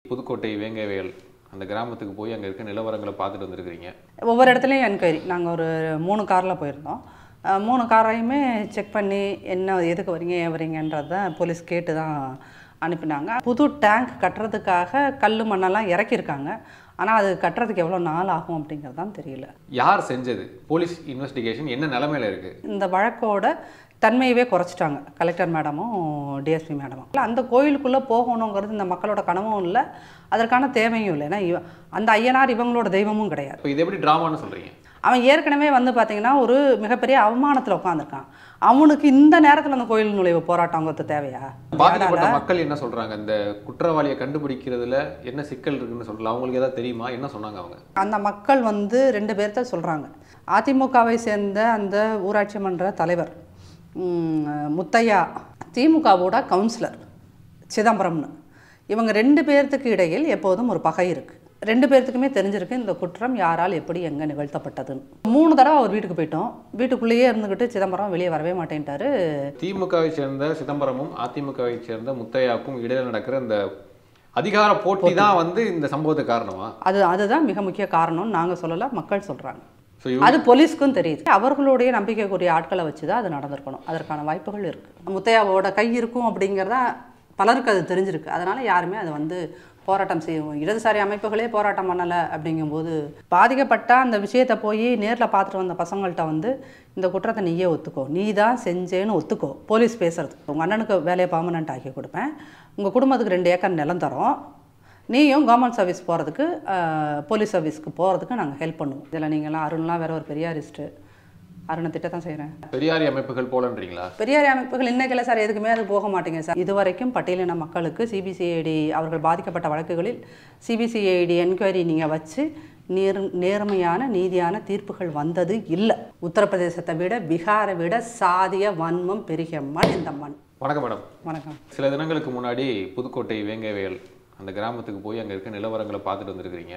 புதுக்கோட்டை வேங்கைவயல் அந்த கிராமத்துக்கு போய் அங்கே இருக்க நிலவரங்களை பார்த்துட்டு வந்திருக்கிறீங்க ஒவ்வொரு இடத்துலையும் என்கொயரி நாங்கள் ஒரு மூணு காரில் போயிருந்தோம் அஹ் மூணு காரையுமே செக் பண்ணி என்ன எதுக்கு வரீங்க ஏன் வரீங்கன்றத போலீஸ் கேட்டு தான் அனுப்பினாங்க புது டேங்க் கட்டுறதுக்காக கல் மண்ணெல்லாம் இறக்கியிருக்காங்க ஆனால் அது கட்டுறதுக்கு எவ்வளோ நாள் ஆகும் அப்படிங்கிறது தான் தெரியல யார் செஞ்சது போலீஸ் இன்வெஸ்டிகேஷன் என்ன நிலமையில இருக்கு இந்த வழக்கோட தன்மையவே குறைச்சிட்டாங்க கலெக்டர் மேடமும் டிஎஸ்பி மேடமும் இல்ல, அந்த கோயிலுக்குள்ளே போகணுங்கிறது இந்த மக்களோட கனவும் இல்லை அதற்கான தேவையும் இல்லை ஏன்னா இவ அந்த ஐயனார் இவங்களோட தெய்வமும் கிடையாது இப்போ இது எப்படி ட்ராமான்னு சொல்றீங்க அவன் ஏற்கனவே வந்து பார்த்தீங்கன்னா ஒரு மிகப்பெரிய அவமானத்தில் உட்காந்துருக்கான் அவனுக்கு இந்த நேரத்தில் அந்த கோயில் நுழைவு போராட்டங்கிறது தேவையா பாதிக்கப்பட்ட மக்கள் என்ன சொல்றாங்க இந்த குற்றவாளியை கண்டுபிடிக்கிறதுல என்ன சிக்கல் இருக்குன்னு சொல்லலாம் அவங்களுக்கு ஏதாவது தெரியுமா என்ன சொன்னாங்க அவங்க அந்த மக்கள் வந்து ரெண்டு பேர்த்த சொல்கிறாங்க அதிமுகவை சேர்ந்த அந்த ஊராட்சி மன்ற தலைவர் உம், முத்தையா திமுகவோட கவுன்சிலர் சிதம்பரம்னு இவங்க ரெண்டு பேர்த்துக்கு இடையில் எப்போதும் ஒரு பகை இருக்குது ரெண்டு பேர்த்துக்குமே தெரிஞ்சிருக்கு இந்த குற்றம் யாரால் எப்படி எங்கே நிகழ்த்தப்பட்டதுன்னு மூணு தடவை அவர் வீட்டுக்கு போயிட்டோம் வீட்டுக்குள்ளேயே இருந்துக்கிட்டு சிதம்பரம் வெளியே வரவே மாட்டேன்ட்டாரு திமுகவை சேர்ந்த சிதம்பரமும் அதிமுகவை சேர்ந்த முத்தையாக்கும் இடையில நடக்கிற இந்த அதிகார போட்டி தான் வந்து இந்த சம்பவத்துக்கு காரணமா அது அதுதான் மிக முக்கிய காரணம்னு நாங்கள் சொல்லலை மக்கள் சொல்கிறாங்க ஸோ அது போலீஸ்க்கும் தெரியுது அவர்களுடைய நம்பிக்கைக்குரிய ஆட்களை வச்சு தான் அது நடந்திருக்கணும் அதற்கான வாய்ப்புகள் இருக்குது முத்தையாவோட கை இருக்கும் அப்படிங்கிறதா பலருக்கு அது தெரிஞ்சிருக்கு அதனால யாருமே அதை வந்து போராட்டம் செய்யும் இடதுசாரி அமைப்புகளே போராட்டம் பண்ணலை அப்படிங்கும்போது பாதிக்கப்பட்ட அந்த விஷயத்தை போய் நேரில் பார்த்துட்டு வந்த பசங்கள்கிட்ட வந்து இந்த குற்றத்தை நீயே ஒத்துக்கோ நீ தான் செஞ்சேன்னு ஒத்துக்கோ போலீஸ் பேசுறது உங்கள் அண்ணனுக்கு வேலையை பர்மனெண்ட் ஆக்கி கொடுப்பேன் உங்கள் குடும்பத்துக்கு ரெண்டு ஏக்கர் நிலம் தரோம் நீயும் கவர்மெண்ட் சர்வீஸ் போகிறதுக்கு போலீஸ் சர்வீஸ்க்கு போகிறதுக்கு நாங்கள் ஹெல்ப் பண்ணுவோம் இதில் நீங்களாம் அருண்லாம் வேற ஒரு பெரியாரிஸ்ட்டு அருணை திட்டத்தான் செய்கிறேன் பெரியாரி அமைப்புகள் போலன்றீங்களா பெரியாரி அமைப்புகள் இன்னைக்கில்ல சார் எதுக்குமே அது போக மாட்டேங்க சார் இதுவரைக்கும் பட்டியலின மக்களுக்கு சிபிசிஐடி அவர்கள் பாதிக்கப்பட்ட வழக்குகளில் சிபிசிஐடி என்கொயரி நீங்கள் வச்சு நேர் நேர்மையான நீதியான தீர்ப்புகள் வந்தது இல்லை உத்தரப்பிரதேசத்தை விட பீகாரை விட சாதிய வன்மம் பெருகிய மண் இந்த மண் வணக்கம் மேடம் வணக்கம் சில தினங்களுக்கு முன்னாடி புதுக்கோட்டை வேங்கைவயல் அந்த கிராமத்துக்கு போய் அங்கே இருக்க நிலவரங்களை பார்த்துட்டு வந்திருக்கிறீங்க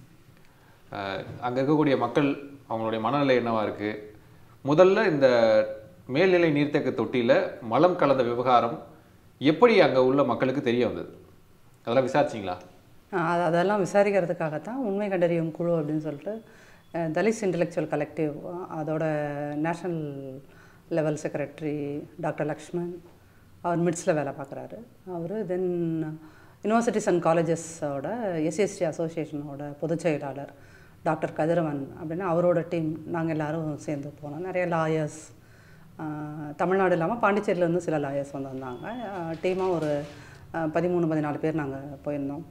அங்கே இருக்கக்கூடிய மக்கள் அவங்களுடைய மனநிலை என்னவா இருக்கு முதல்ல இந்த மேல்நிலை நீர்த்தேக்க தொட்டியில் மலம் கலந்த விவகாரம் எப்படி அங்கே உள்ள மக்களுக்கு தெரிய வந்தது அதெல்லாம் விசாரிச்சிங்களா ஆஹ் அது அதெல்லாம் விசாரிக்கிறதுக்காகத்தான் உண்மை கண்டறியும் குழு அப்படின்னு சொல்லிட்டு அஹ், தலித் இன்டெலெக்சுவல் கலெக்டிவ் அதோட national level secretary doctor Lakshman அவர் மிட்ஸில் வேலை பார்க்குறாரு அவர் தென் யூனிவர்சிட்டிஸ் அண்ட் காலேஜஸோட எஸ்சிஎஸ்டி அசோசியேஷனோட பொதுச் செயலாளர் டாக்டர் கதிரவன் அப்படின்னு அவரோட டீம் நாங்கள் எல்லாரும் சேர்ந்து போனோம் நிறைய லாயர்ஸ் தமிழ்நாடு இல்லாமல் பாண்டிச்சேரியிலேருந்து சில லாயர்ஸ் வந்து வந்தாங்க டீமாக ஒரு ஆஹ், பதிமூணு பதினாலு பேர் நாங்கள் போயிருந்தோம்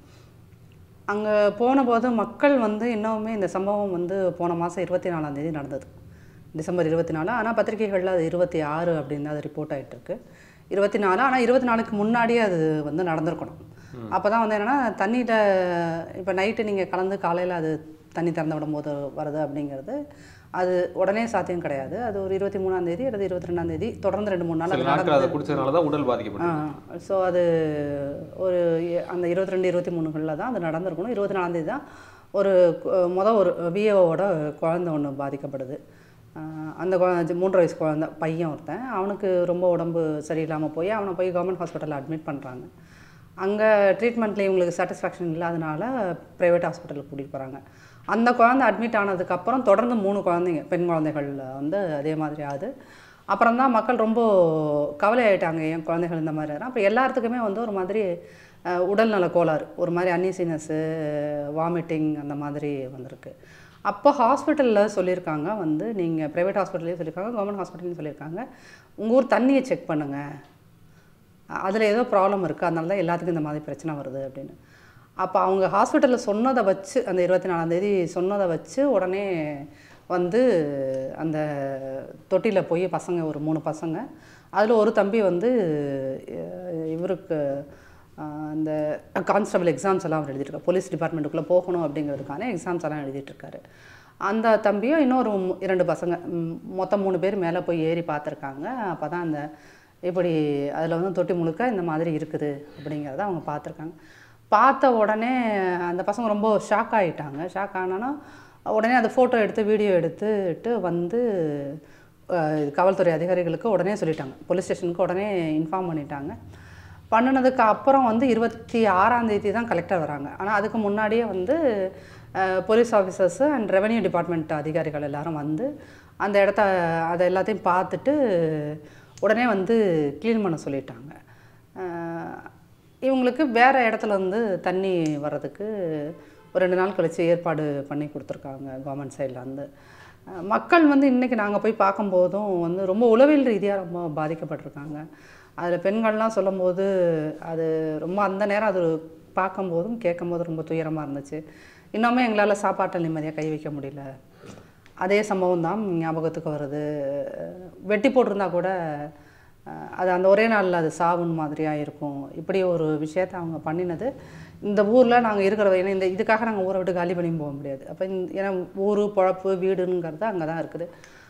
அங்கே போன போது மக்கள் வந்து இன்னுமே இந்த சம்பவம் வந்து போன மாதம் இருபத்தி நாலாம் தேதி நடந்தது டிசம்பர் இருபத்தி நாலு ஆனால் பத்திரிகைகளில் அது இருபத்தி ஆறு அப்படின்னு தான் அது ரிப்போர்ட் ஆகிட்டு இருக்கு இருபத்தி நாலு ஆனால் இருபத்தி நாலுக்கு முன்னாடியே அது வந்து நடந்திருக்கணும் அப்போ தான் வந்து என்னென்னா தண்ணியில் இப்போ நைட்டு நீங்கள் கலந்து காலையில் அது தண்ணி திறந்து விடும்போது வருது அப்படிங்கிறது அது உடனே சாத்தியம் கிடையாது அது ஒரு இருபத்தி மூணாம் தேதி அல்லது இருபத்தி ரெண்டாம் தேதி தொடர்ந்து ரெண்டு மூணு நாள் சில அது நாட்கள் அதை குடிச்சதுனால தான் உடல் பாதிக்கப்பட்டது ஸோ அது ஒரு எ- அந்த இருபத்தி ரெண்டு இருபத்தி மூணுகளில் தான் அது நடந்திருக்கணும் இருபத்தி நாலாந்தேதி தான் ஒரு கு- முத ஒரு விஏஓவோட குழந்தை ஒன்று பாதிக்கப்படுது ஆஹ் அந்த குழந்தை மூன்று வயசு குழந்தை பையன் ஒருத்தன் அவனுக்கு ரொம்ப உடம்பு சரியில்லாமல் போய் அவனை போய் கவர்மெண்ட் ஹாஸ்பிட்டலில் அட்மிட் பண்ணுறாங்க அங்கே ட்ரீட்மெண்ட்டில் இவங்களுக்கு சாட்டிஸ்ஃபேக்ஷன் இல்லாதனால ப்ரைவேட் ஹாஸ்பிட்டலுக்கு கூட்டிகிட்டு போகிறாங்க அந்த குழந்தை அட்மிட் ஆனதுக்கப்புறம் தொடர்ந்து மூணு குழந்தைங்க பெண் குழந்தைகள் வந்து அதே மாதிரி ஆகுது அப்புறம் தான் மக்கள் ரொம்ப கவலை ஆயிட்டாங்க என் குழந்தைகள் இந்த மாதிரி அப்போ எல்லாத்துக்குமே வந்து ஒரு மாதிரி அஹ், உடல்நல கோளாறு ஒரு மாதிரி அன்னிசினஸ்ஸு வாமிட்டிங் அந்த மாதிரி வந்திருக்கு அப்போ ஹாஸ்பிட்டலில் சொல்லியிருக்காங்க வந்து நீங்கள் ப்ரைவேட் ஹாஸ்பிட்டல்லையும் சொல்லியிருக்காங்க கவர்மெண்ட் ஹாஸ்பிட்டல்லையும் சொல்லியிருக்காங்க உங்கள் ஊர் தண்ணியை செக் பண்ணுங்கள் அதில் ஏதோ ப்ராப்ளம் இருக்குது அதனால தான் எல்லாத்துக்கும் இந்த மாதிரி பிரச்சனை வருது அப்படின்னு அப்போ அவங்க ஹாஸ்பிட்டலில் சொன்னதை வச்சு அந்த இருபத்தி நாலாந்தேதி சொன்னதை வச்சு உடனே வந்து அந்த தொட்டியில் போய் பசங்க ஒரு மூணு பசங்க அதில் ஒரு தம்பி வந்து அஹ், இவருக்கு அஹ், அந்த கான்ஸ்டபிள் எக்ஸாம்ஸ் எல்லாம் அவர் எழுதிட்டு இருக்காரு போலீஸ் டிபார்ட்மெண்ட்டுக்குள்ளே போகணும் அப்படிங்கிறதுக்கான எக்ஸாம்ஸ் எல்லாம் எழுதிட்டு இருக்காரு அந்த தம்பியும் இன்னொரு மு- இரண்டு பசங்க ம், மொத்தம் மூணு பேர் மேலே போய் ஏறி பார்த்துருக்காங்க அப்போ தான் அந்த இப்படி அதில் வந்து தொட்டி முழுக்க இந்த மாதிரி இருக்குது அப்படிங்கிறத அவங்க பார்த்துருக்காங்க பார்த்த உடனே அந்த பசங்க ரொம்ப ஷாக் ஆகிட்டாங்க ஷாக் ஆனாலும் உடனே அந்த ஃபோட்டோ எடுத்து வீடியோ எடுத்துட்டு வந்து அஹ், காவல்துறை அதிகாரிகளுக்கு உடனே சொல்லிட்டாங்க போலீஸ் ஸ்டேஷனுக்கு உடனே இன்ஃபார்ம் பண்ணிட்டாங்க பண்ணினதுக்கு அப்புறம் வந்து இருபத்தி ஆறாம் தேதி தான் கலெக்டர் வராங்க ஆனால் அதுக்கு முன்னாடியே வந்து police officers and revenue department அதிகாரிகள் எல்லாரும் வந்து அந்த இடத்த அதை எல்லாத்தையும் பார்த்துட்டு உடனே வந்து க்ளீன் பண்ண சொல்லிட்டாங்க அஹ் இவங்களுக்கு வேறு இடத்துல இருந்து தண்ணி வர்றதுக்கு ஒரு ரெண்டு நாள் கழித்து ஏற்பாடு பண்ணி கொடுத்துருக்காங்க கவர்மெண்ட் சைட்லேருந்து மக்கள் வந்து இன்றைக்கி நாங்கள் போய் பார்க்கும்போதும் வந்து ரொம்ப உளவியல் ரீதியாக ரொம்ப பாதிக்கப்பட்டிருக்காங்க அதில் பெண்கள்லாம் சொல்லும்போது அது ரொம்ப அந்த நேரம் அது பார்க்கும்போதும் கேட்கும்போது ரொம்ப துயரமாக இருந்துச்சு இன்னுமே எங்களால் சாப்பாட்டை நிம்மதியாக கை வைக்க முடியல அதே சம்பவம் தான் ஞாபகத்துக்கு வருது வெட்டி போட்டிருந்தா கூட அஹ், அது அந்த ஒரே நாளில் அது சாவுன் மாதிரியாக இருக்கும் இப்படி ஒரு விஷயத்தை அவங்க பண்ணினது இந்த ஊரில் நாங்கள் இருக்கிற ஏன்னா இந்த இதுக்காக நாங்கள் ஊரை விட்டு காலி பண்ணி போக முடியாது அப்போ ஏன்னா ஊர் பொழப்பு வீடுங்கிறது அங்கே தான் இருக்குது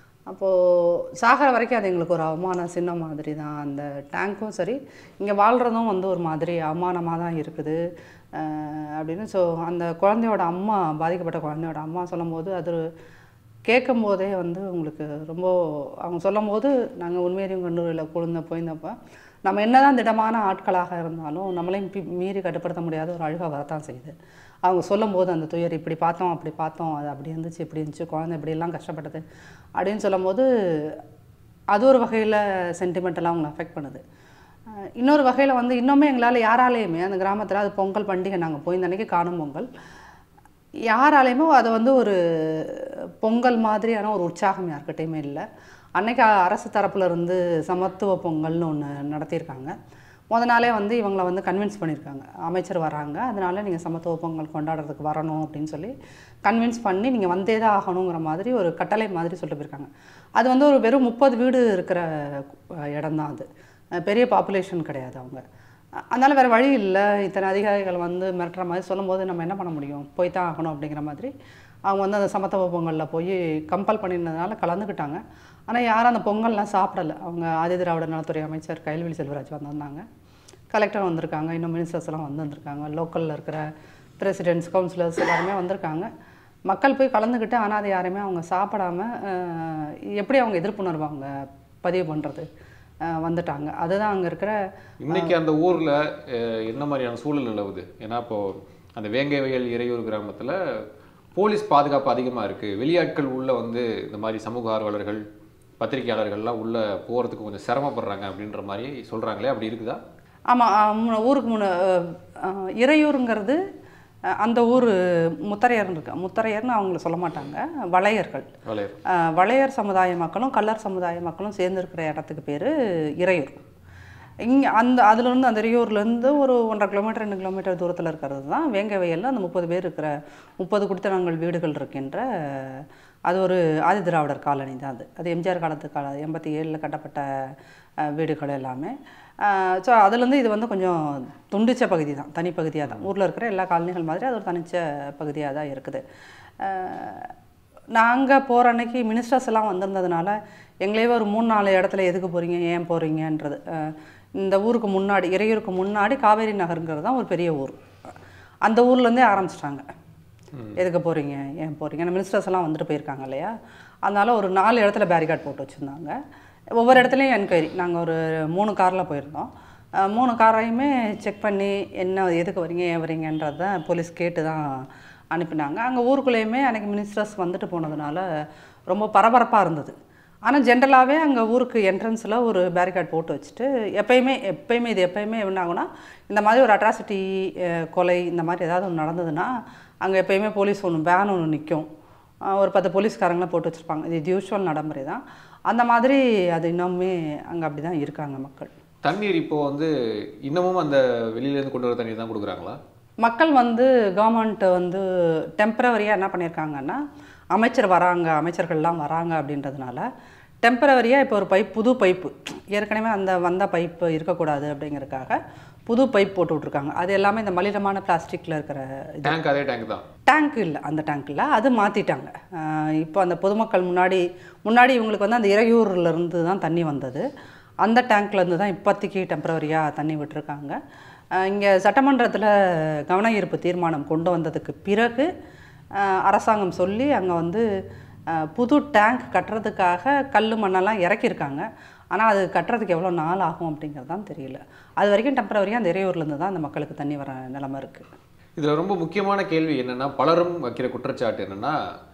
அப்போது சாகிற வரைக்கும் அது எங்களுக்கு ஒரு அவமான சின்ன மாதிரி தான் அந்த டேங்க்கும் சரி இங்கே வாழ்கிறதும் வந்து ஒரு மாதிரி அவமானமாக தான் இருக்குது அஹ் அப்படின்னு ஸோ அந்த குழந்தையோட அம்மா பாதிக்கப்பட்ட குழந்தையோட அம்மா சொல்லும்போது அது கேட்கும்போதே வந்து உங்களுக்கு ரொம்ப அவங்க சொல்லும்போது நாங்கள் உண்மையிலையும் கல்லூரியில் குழந்த போயிருந்தப்போ நம்ம என்னதான் திடமான ஆட்களாக இருந்தாலும் நம்மளையும் பி- மீறி கட்டுப்படுத்த முடியாத ஒரு அழுகை வரத்தான் செய்யுது அவங்க சொல்லும்போது அந்த துயர் இப்படி பார்த்தோம் அப்படி பார்த்தோம் அது அப்படி இருந்துச்சு இப்படி இருந்துச்சு குழந்தை இப்படியெல்லாம் கஷ்டப்பட்டது அப்படின்னு சொல்லும்போது அது ஒரு வகையில் சென்டிமெண்டெல்லாம் அவங்களை அஃபெக்ட் பண்ணுது அஹ் இன்னொரு வகையில் வந்து இன்னுமே எங்களால் யாராலேயுமே அந்த கிராமத்தில் அது பொங்கல் பண்டிகை நாங்கள் போயிருந்த அன்னைக்கு காணும் பொங்கல் யாராலையுமே அதை வந்து ஒரு பொங்கல் மாதிரியான ஒரு உற்சாகம் யார்கிட்டயுமே இல்லை அன்னைக்கு அரசு தரப்புல இருந்து சமத்துவ பொங்கல்னு ஒன்று நடத்தியிருக்காங்க முத நாளே வந்து இவங்களை வந்து கன்வின்ஸ் பண்ணியிருக்காங்க அமைச்சர் வராங்க அதனால நீங்கள் சமத்துவ பொங்கல் கொண்டாடுறதுக்கு வரணும் அப்படின்னு சொல்லி கன்வின்ஸ் பண்ணி நீங்கள் வந்தே தான் ஆகணுங்கிற மாதிரி ஒரு கட்டளை மாதிரி சொல்லிட்டு போயிருக்காங்க அது வந்து ஒரு வெறும் முப்பது வீடு இருக்கிற இடம் தான் அது அஹ் பெரிய பாப்புலேஷன் கிடையாது அவங்க அ- அதனால வேறு வழி இல்லை இத்தனை அதிகாரிகள் வந்து மிரட்டுற மாதிரி சொல்லும்போது நம்ம என்ன பண்ண முடியும் போய் தான் ஆகணும் அப்படிங்கிற மாதிரி அவங்க வந்து அந்த சமத்துவ பொங்கலில் போய் கம்பல் பண்ணினதுனால கலந்துக்கிட்டாங்க ஆனால் யாரும் அந்த பொங்கல்லாம் சாப்பிடல அவங்க ஆதி திராவிட நலத்துறை அமைச்சர் கைல்வெளி செல்வராஜ் வந்திருந்தாங்க கலெக்டர் வந்திருக்காங்க இன்னும் மினிஸ்டர்ஸ் எல்லாம் வந்து வந்திருக்காங்க லோக்கலில் இருக்கிற பிரசிடென்ட்ஸ் கவுன்சிலர்ஸ் எல்லாருமே வந்திருக்காங்க மக்கள் போய் கலந்துக்கிட்டு ஆனால் அதை யாருமே அவங்க சாப்பிடாம அஹ், எப்படி அவங்க எதிர்ப்புணர்வு அவங்க பதிவு பண்ணுறது வந்துட்டாங்க அதுதான் அங்கே இருக்கிற இன்னைக்கு அந்த ஊர்ல அஹ், என்ன மாதிரியான சூழல் நிலவுது ஏன்னா இப்போ அந்த வேங்கை வயல் இறையூர் கிராமத்துல போலீஸ் பாதுகாப்பு அதிகமா இருக்கு வெளியாட்கள் உள்ள வந்து இந்த மாதிரி சமூக ஆர்வலர்கள் பத்திரிகையாளர்கள்லாம் உள்ள போறதுக்கு கொஞ்சம் சிரமப்படுறாங்க அப்படின்ற மாதிரி சொல்றாங்களே அப்படி இருக்குதா ஆமாம் ஊருக்கு முன்ன அஹ், அஹ், இறையூருங்கிறது அஹ், அந்த ஊர் முத்தரையர்னு இருக்கு முத்தரையர்னு அவங்கள சொல்ல மாட்டாங்க வளையர்கள் வளையர் அஹ், வளையர் சமுதாய மக்களும் கள்ளர் சமுதாய மக்களும் சேர்ந்துருக்கிற இடத்துக்கு பேர் இறையூர் இங்கே அந்த அதுலேருந்து அந்த இறையூர்லேருந்து ஒரு ஒன்றரை கிலோமீட்டர் ரெண்டு கிலோமீட்டர் தூரத்தில் இருக்கிறது தான் வேங்கை வயலில் அந்த முப்பது பேர் இருக்கிற முப்பது குடித்தனங்கள் வீடுகள் இருக்கின்ற அது ஒரு ஆதி திராவிடர் காலனி தான் அது அது எம்ஜிஆர் காலத்து கால எண்பத்தி ஏழில் கட்டப்பட்ட அஹ், வீடுகள் எல்லாமே ஸோ அதுலேருந்து இது வந்து கொஞ்சம் துண்டிச்ச பகுதி தான் தனிப்பகுதியாக தான் ஊரில் இருக்கிற எல்லா காலனிகள் மாதிரி அது ஒரு தனிச்ச பகுதியாக தான் இருக்குது நாங்கள் போகிற அன்னைக்கு மினிஸ்டர்ஸ் எல்லாம் வந்திருந்ததுனால எங்களையே ஒரு மூணு நாலு இடத்துல எதுக்கு போகிறீங்க ஏன் போகிறீங்கன்றது அஹ் இந்த ஊருக்கு முன்னாடி இறையூருக்கு முன்னாடி காவேரி நகருங்கிறது தான் ஒரு பெரிய ஊர் அந்த ஊர்லேருந்தே ஆரம்பிச்சிட்டாங்க எதுக்கு போகிறீங்க ஏன் போகிறீங்க ஏன்னா மினிஸ்டர்ஸ் எல்லாம் வந்துட்டு போயிருக்காங்க இல்லையா அதனால ஒரு நாலு இடத்துல பேரிகார்ட் போட்டு வச்சுருந்தாங்க ஒவ்வொரு இடத்துலையும் என்கொயரி நாங்கள் ஒரு மூணு காரில் போயிருந்தோம் அஹ் மூணு காரையுமே செக் பண்ணி என்ன எதுக்கு வரீங்க ஏன் வரீங்கன்றத போலீஸ் கேட்டு தான் அனுப்பினாங்க அங்கே ஊருக்குள்ளேயுமே அன்றைக்கி மினிஸ்டர்ஸ் வந்துட்டு போனதுனால ரொம்ப பரபரப்பாக இருந்தது ஆனால் ஜென்ரலாகவே அங்கே ஊருக்கு என்ட்ரன்ஸில் ஒரு பேரிகார்ட் போட்டு வச்சுட்டு எப்பயுமே எப்பயுமே இது எப்பயுமே என்ன ஆகும்னா இந்த மாதிரி ஒரு அட்ராசிட்டி கொலை இந்த மாதிரி ஏதாவது ஒன்று நடந்ததுன்னா அங்கே எப்பயுமே போலீஸ் ஒன்று வேன் ஒன்று நிற்கும் ஒரு பத்து போலீஸ்காரங்களாம் போட்டு வச்சுருப்பாங்க இது இது யூஸ்வல் நடைமுறை தான் அந்த மாதிரி அது இன்னுமே அங்கே அப்படி தான் இருக்காங்க மக்கள் தண்ணீர் இப்போ வந்து இன்னமும் அந்த வெளியிலேருந்து கொண்டு வர தண்ணீர் தான் கொடுக்குறாங்களா மக்கள் வந்து கவர்மெண்ட் வந்து டெம்பரவரியாக என்ன பண்ணியிருக்காங்கன்னா அமைச்சர் வராங்க அமைச்சர்கள்லாம் வராங்க அப்படின்றதுனால டெம்பரவரியாக இப்போ ஒரு பைப் புது பைப்பு ஏற்கனவே அந்த வந்த பைப்பு இருக்கக்கூடாது அப்படிங்கிறதுக்காக புது பைப் போட்டு விட்ருக்காங்க அது எல்லாமே இந்த மலினமான பிளாஸ்டிக்கில் இருக்கிற இது டேங்க் அதே டேங்க் தான் டேங்க் இல்லை அந்த டேங்க் இல்லை அது மாற்றிட்டாங்க இப்போ அந்த பொதுமக்கள் முன்னாடி முன்னாடி இவங்களுக்கு வந்து அந்த இறையூர்ல இருந்து தான் தண்ணி வந்தது அந்த டேங்க்லேருந்து தான் இப்போதைக்கு டெம்பரவரியாக தண்ணி விட்டுருக்காங்க இங்கே சட்டமன்றத்தில் கவன ஈர்ப்பு தீர்மானம் கொண்டு வந்ததுக்கு பிறகு அஹ், அரசாங்கம் சொல்லி அங்கே வந்து அஹ், புது டேங்க் கட்டுறதுக்காக கல் மண்ணெல்லாம் இறக்கியிருக்காங்க ஆனால் அது கட்டுறதுக்கு எவ்வளோ நாள் ஆகும் அப்படிங்கிறது தான் தெரியல அது வரைக்கும் டெம்பரவரியாக அந்த இறையூர்லேருந்து தான் அந்த மக்களுக்கு தண்ணி வர நிலமை இருக்குது இதுல ரொம்ப முக்கியமான கேள்வி என்னன்னா பலரும் வைக்கிற குற்றச்சாட்டு என்னன்னா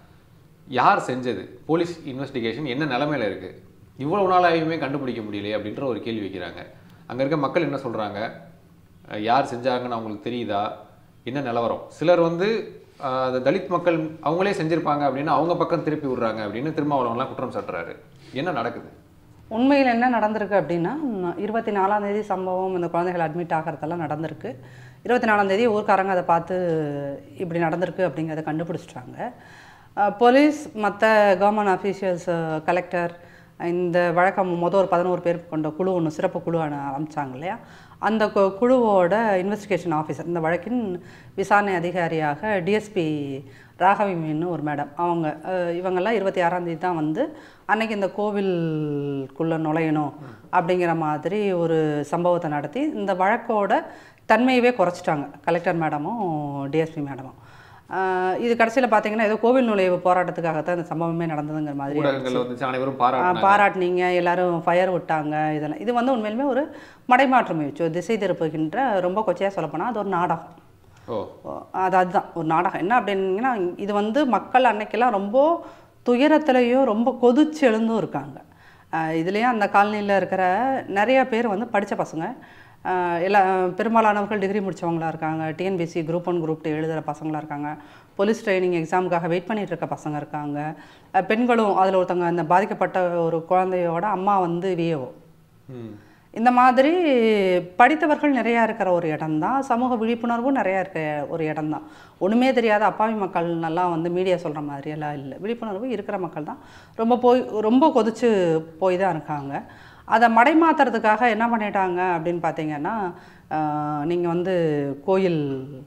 யார் செஞ்சது போலீஸ் இன்வெஸ்டிகேஷன் என்ன நிலைமையில இருக்கு இவ்வளவு நாளாயுமே கண்டுபிடிக்க முடியலையே அப்படின்ற ஒரு கேள்வி வைக்கிறாங்க அங்க இருக்க மக்கள் என்ன சொல்றாங்க அஹ் யார் செஞ்சாங்கன்னு அவங்களுக்கு தெரியுதா என்ன நிலவரம் சிலர் வந்து அஹ், அந்த தலித் மக்கள் அவங்களே செஞ்சிருப்பாங்க அப்படின்னு அவங்க பக்கம் திருப்பி விடுறாங்க அப்படின்னு திருமாவளவன்லாம் குற்றம் சாட்டுறாரு என்ன நடக்குது உண்மையில் என்ன நடந்திருக்கு அப்படின்னா இருபத்தி நாலாம் தேதி சம்பவம் இந்த குழந்தைகள் அட்மிட் ஆகிறதெல்லாம் நடந்திருக்கு இருபத்தி நாலாம் தேதி ஊர்க்காரங்க அதை பார்த்து இப்படி நடந்திருக்கு அப்படிங்கிறத கண்டுபிடிச்சிட்டாங்க அஹ் போலீஸ் மற்ற கவர்மெண்ட் அஃபீஷியல்ஸ் கலெக்டர் இந்த வழக்கம் மொதல் ஒரு பதினோரு பேர் கொண்ட குழு ஒன்று சிறப்பு குழு அனு- ஆரம்பிச்சாங்க இல்லையா அந்த கு- குழுவோட இன்வெஸ்டிகேஷன் ஆஃபீஸர் இந்த வழக்கின் விசாரணை அதிகாரியாக டிஎஸ்பி ராகவிமின்னு ஒரு மேடம் அவங்க அஹ், இவங்கெல்லாம் இருபத்தி ஆறாம் தேதி தான் வந்து அன்னைக்கு இந்த கோவிலுக்குள்ளே நுழையணும் அப்படிங்கிற மாதிரி ஒரு சம்பவத்தை நடத்தி இந்த வழக்கோட தன்மையவே குறைச்சிட்டாங்க கலெக்டர் மேடமும் டிஎஸ்பி மேடமும் அஹ், இது கடைசியில் பார்த்தீங்கன்னா ஏதோ கோவில் நுழைவு போராட்டத்துக்காகத்தான் இந்த சம்பவமே நடந்ததுங்கிற மாதிரி ஊடகங்கள்ல வந்துச்சு அனைவரும் ஆ, பாராட்டினாங்க பாராட்டுனீங்க எல்லாரும் ஃபயர் விட்டாங்க இதெல்லாம் இது வந்து உண்மையிலுமே ஒரு மடைமாற்று முயற்சி ஒரு திசை திருப்புகின்ற ரொம்ப கொச்சையாக சொல்லப்போனால் அது ஒரு நாடகம் ஓ அது அதுதான் ஒரு நாடகம் என்ன அப்படின்னீங்கன்னா இது வந்து மக்கள் அன்னைக்கெல்லாம் ரொம்ப துயரத்துலையும் ரொம்ப கொதிச்சு எழுந்தும் இருக்காங்க அஹ் இதுலேயும் அந்த காலனியில் இருக்கிற நிறைய பேர் வந்து படித்த பசங்க அஹ் எல்லா பெரும்பாலானவர்கள் டிகிரி முடிச்சவங்களா இருக்காங்க TNPC group one group two எழுதுகிற பசங்களாக இருக்காங்க போலீஸ் ட்ரைனிங் எக்ஸாமுக்காக வெயிட் பண்ணிட்டு இருக்க பசங்க இருக்காங்க அஹ் பெண்களும் அதில் ஒருத்தவங்க அந்த பாதிக்கப்பட்ட ஒரு குழந்தையோட அம்மா வந்து விஏஓ ம் இந்த மாதிரி படித்தவர்கள் நிறையா இருக்கிற ஒரு இடம்தான் சமூக விழிப்புணர்வும் நிறையா இருக்க ஒரு இடம்தான் ஒன்றுமே தெரியாத அப்பாவி மக்கள் நல்லா வந்து மீடியா சொல்கிற மாதிரியெல்லாம் இல்லை விழிப்புணர்வு இருக்கிற மக்கள் தான் ரொம்ப போய் ரொம்ப கொதிச்சு போய் தான் இருக்காங்க அதை மடைமாத்துறதுக்காக என்ன பண்ணிட்டாங்க அப்படின்னு பார்த்தீங்கன்னா நீங்கள் வந்து கோயில்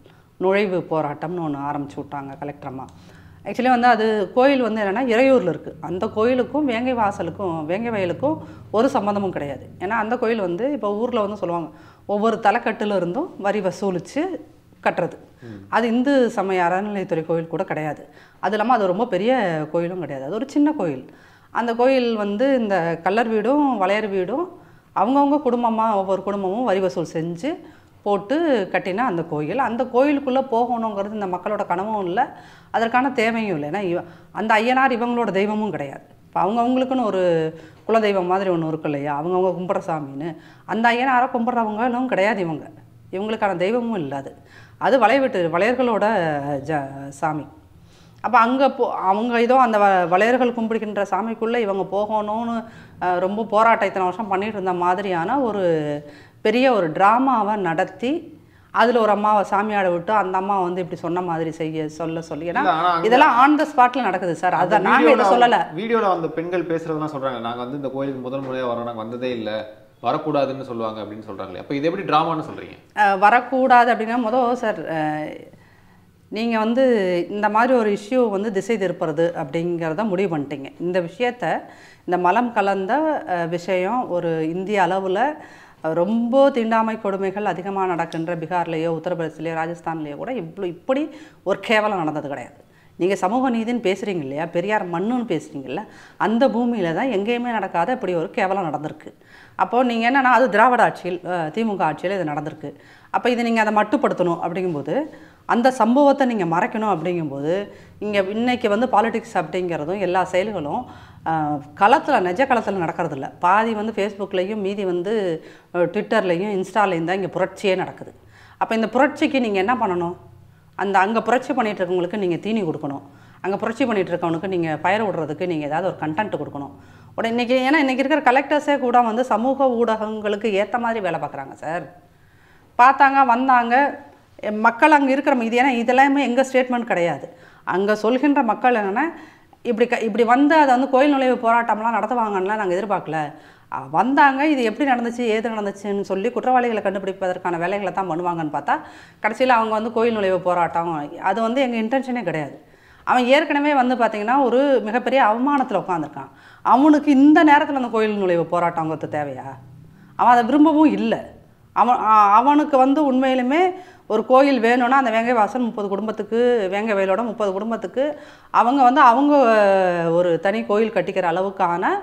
நுழைவு போராட்டம்னு ஒன்று ஆரம்பிச்சு விட்டாங்க கலெக்டரம்மா ஆக்சுவலி வந்து அது கோயில் வந்து என்னென்னா இறையூரில் இருக்குது அந்த கோயிலுக்கும் வேங்கை வாசலுக்கும் வேங்கை வயலுக்கும் ஒரு சம்மந்தமும் கிடையாது ஏன்னா அந்த கோயில் வந்து இப்போ ஊரில் வந்து சொல்லுவாங்க ஒவ்வொரு தலைக்கட்டுல இருந்தும் வரி வசூலித்து கட்டுறது அது இந்து சமய அறநிலையத்துறை கோயில் கூட கிடையாது அது இல்லாமல் அது ரொம்ப பெரிய கோயிலும் கிடையாது அது ஒரு சின்ன கோயில் அந்த கோயில் வந்து இந்த கல்லர் வீடும் வளையர் வீடும் அவங்கவுங்க குடும்பமாக ஒவ்வொரு குடும்பமும் வரி வசூல் செஞ்சு போட்டு கட்டின அந்த கோயில் அந்த கோயிலுக்குள்ளே போகணுங்கிறது இந்த மக்களோட கனவும் இல்லை அதற்கான தேவையும் இல்லை ஏன்னா இவ அந்த ஐயனார் இவங்களோட தெய்வமும் கிடையாது இப்போ அவங்கவுங்களுக்குன்னு ஒரு குலதெய்வம் மாதிரி ஒன்று இருக்கு இல்லையா அவங்கவுங்க கும்பிட்ற சாமின்னு அந்த ஐயனாரை கும்பிட்றவங்களும் கிடையாது இவங்க இவங்களுக்கான தெய்வமும் இல்லை அது அது வளைவிட்டு வளையர்களோட ஜ சாமி அப்போ அங்கே போ அவங்க ஏதோ அந்த வ வளையர்கள் கும்பிடுகின்ற சாமிக்குள்ளே இவங்க போகணும்னு அஹ், ரொம்ப போராட்டம் இத்தனை வருஷம் பண்ணிட்டு இருந்த மாதிரியான ஒரு பெரிய ஒரு ட்ராமாவை நடத்தி அதில் ஒரு அம்மாவை சாமியாட விட்டு அந்த அம்மா வந்து இப்படி சொன்ன மாதிரி செய்ய சொல்ல சொல்லி ஏன்னா இல்ல, ஆனா அங்க- இதெல்லாம் ஆன் த ஸ்பாட்டில் நடக்குது சார் அதை நாங்கள் இதை சொல்லலை வீடியோல அந்த பெண்கள் பேசுறதெல்லாம் சொல்றாங்க நாங்க வந்து இந்த கோயிலுக்கு முதல் முறையா வரோம் நாங்க வந்ததே இல்ல வரக்கூடாதுன்னு சொல்லுவாங்க அப்படின்னு சொல்றாங்களே அப்ப இது எப்படி டிராமான்னு சொல்றீங்க அஹ் வரக்கூடாது அப்படின்னா முதல் சார் நீங்கள் வந்து இந்த மாதிரி ஒரு இஷ்யூ வந்து திசை திருப்புறது அப்படிங்கிறத முடிவு பண்ணிட்டீங்க இந்த விஷயத்த இந்த மலம் கலந்த அஹ், விஷயம் ஒரு இந்திய அளவில் ரொம்ப தீண்டாமை கொடுமைகள் அதிகமாக நடக்கின்ற பீகார்லேயோ உத்தரப்பிரதேசலையோ ராஜஸ்தான்லேயோ கூட இவ்வளோ இப்படி ஒரு கேவலம் நடந்தது கிடையாது நீங்கள் சமூக நீதின்னு பேசுகிறீங்க இல்லையா பெரியார் மண்ணுன்னு பேசுகிறீங்கல்ல அந்த பூமியில் தான் எங்கேயுமே நடக்காத இப்படி ஒரு கேவலம் நடந்திருக்கு அப்போது நீங்கள் என்னென்னா அது திராவிட ஆட்சியில் அஹ், திமுக ஆட்சியில் இது நடந்திருக்கு அப்போ இதை நீங்கள் அதை மட்டுப்படுத்தணும் அப்படிங்கும்போது அந்த சம்பவத்தை நீங்கள் மறைக்கணும் அப்படிங்கும்போது இங்கே இன்னைக்கு வந்து பாலிடிக்ஸ் அப்படிங்கிறதும் எல்லா செயல்களும் களத்தில் நிஜ களத்தில் நடக்கிறதில்ல பாதி வந்து ஃபேஸ்புக்லேயும் மீதி வந்து ட்விட்டர்லேயும் இன்ஸ்டாலேயும் தான் இங்கே புரட்சியே நடக்குது அப்போ இந்த புரட்சிக்கு நீங்கள் என்ன பண்ணணும் அந்த அங்கே புரட்சி பண்ணிட்டு இருக்கவங்களுக்கு நீங்கள் தீனி கொடுக்கணும் அங்கே புரட்சி பண்ணிட்டு இருக்கவனுக்கு நீங்கள் பயிர் விடுறதுக்கு நீங்கள் ஏதாவது ஒரு கண்டென்ட் கொடுக்கணும் உடனே இன்றைக்கி ஏன்னா இன்றைக்கி இருக்கிற கலெக்டர்ஸே கூட வந்து சமூக ஊடகங்களுக்கு ஏற்ற மாதிரி வேலை பார்க்குறாங்க சார் பார்த்தாங்க வந்தாங்க எ, மக்கள் அங்கே இருக்கிற இது ஏன்னா இதெல்லாமே எங்கள் ஸ்டேட்மெண்ட் கிடையாது அங்கே சொல்கின்ற மக்கள் என்னென்னா இப்படி க இப்படி வந்து அதை வந்து கோயில் நுழைவு போராட்டம்லாம் நடத்துவாங்கன்னுலாம் நாங்கள் எதிர்பார்க்கல அ, வந்தாங்க இது எப்படி நடந்துச்சு ஏது நடந்துச்சுன்னு சொல்லி குற்றவாளிகளை கண்டுபிடிப்பதற்கான வேலைகளை தான் பண்ணுவாங்கன்னு பார்த்தா கடைசியில் அவங்க வந்து கோயில் நுழைவு போராட்டம் அது வந்து எங்கள் இன்டென்ஷனே கிடையாது அவன் ஏற்கனவே வந்து பார்த்தீங்கன்னா ஒரு மிகப்பெரிய அவமானத்தில் உட்காந்துருக்கான் அவனுக்கு இந்த நேரத்தில் அந்த கோயில் நுழைவு போராட்டங்கிறது தேவையா அவன் அதை விரும்பவும் இல்லை அவன் அ- அவனுக்கு வந்து உண்மையிலுமே ஒரு கோயில் வேணும்னா அந்த வேங்கை வாசல் முப்பது குடும்பத்துக்கு வேங்கை வயலோட முப்பது குடும்பத்துக்கு அவங்க வந்து அவங்க அஹ், ஒரு தனி கோயில் கட்டிக்கிற அளவுக்கான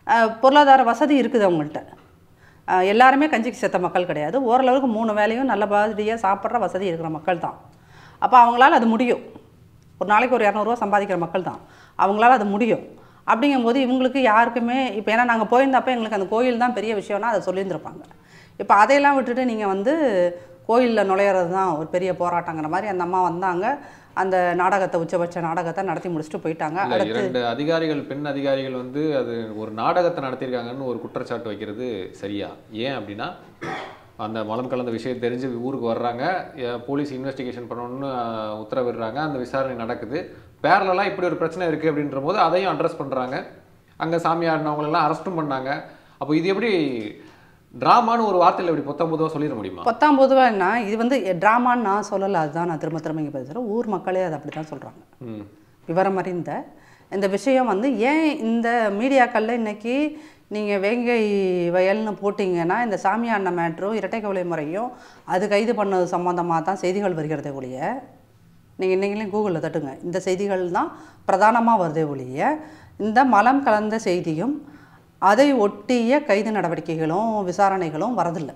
அஹ், பொருளாதார வசதி இருக்குது அவங்கள்ட்ட அஹ், எல்லாருமே கஞ்சிக்கு செத்த மக்கள் கிடையாது ஓரளவுக்கு மூணு வேளையும் நல்லபடியாக சாப்பிட்ற வசதி இருக்கிற மக்கள் தான் அப்போ அவங்களால அது முடியும் ஒரு நாளைக்கு ஒரு இரநூறுவா சம்பாதிக்கிற மக்கள் தான் அவங்களால அது முடியும் அப்படிங்கும்போது இவங்களுக்கு யாருக்குமே இப்போ ஏன்னா நாங்கள் போயிருந்தப்போ எங்களுக்கு அந்த கோயில் தான் பெரிய விஷயம்னா அதை சொல்லியிருந்திருப்பாங்க இப்போ அதையெல்லாம் விட்டுட்டு நீங்கள் வந்து கோயிலில் நுழையிறது தான் ஒரு பெரிய போராட்டங்கிற மாதிரி அந்த அம்மா வந்தாங்க அந்த நாடகத்தை உச்சபட்ச நாடகத்தை நடத்தி முடிச்சுட்டு போயிட்டாங்க இல்ல அடுத்து இரண்டு அதிகாரிகள் பெண் அதிகாரிகள் வந்து அது ஒரு நாடகத்தை நடத்தியிருக்காங்கன்னு ஒரு குற்றச்சாட்டு வைக்கிறது சரியா ஏன் அப்படின்னா அந்த மலம் கலந்த விஷயம் தெரிஞ்சு ஊருக்கு வர்றாங்க எ- போலீஸ் இன்வெஸ்டிகேஷன் பண்ணணும்னு அஹ், உத்தரவிடுறாங்க அந்த விசாரணை நடக்குது பேரலாம் இப்படி ஒரு பிரச்சனை இருக்குது அப்படின்ற போது அதையும் அட்ரஸ் பண்ணுறாங்க அங்கே சாமியாடினவங்களெல்லாம் அரெஸ்ட்டும் பண்ணாங்க அப்போ இது எப்படி ட்ராமான்னு ஒரு வார்த்தையில் இப்படி பொத்தாம் பொதுவாக சொல்லிட முடியுமா பத்தாம் பொதுவாக என்ன இது வந்து ட்ராமான்னு நான் சொல்லலை அதுதான் நான் திரும்ப திரும்ப இங்கே பேசுகிறேன் ஊர் மக்களே அதை அப்படி தான் சொல்கிறாங்க ம் விவரம் அறிந்த இந்த விஷயம் வந்து ஏன் இந்த மீடியாக்களில் இன்னைக்கு நீங்கள் வேங்கை வயல்னு போட்டிங்கன்னா இந்த சாமியாண்ண மேட்ரும் இரட்டை கவலை முறையும் அது கைது பண்ணது சம்மந்தமாக தான் செய்திகள் வருகிறதே ஒழிய நீங்கள் இன்னைக்குலையும் கூகுளில் தட்டுங்க இந்த செய்திகள் தான் பிரதானமாக வருதே ஒழிய இந்த மலம் கலந்த செய்தியும் அதை ஒட்டிய கைது நடவடிக்கைகளும் விசாரணைகளும் வரதில்லை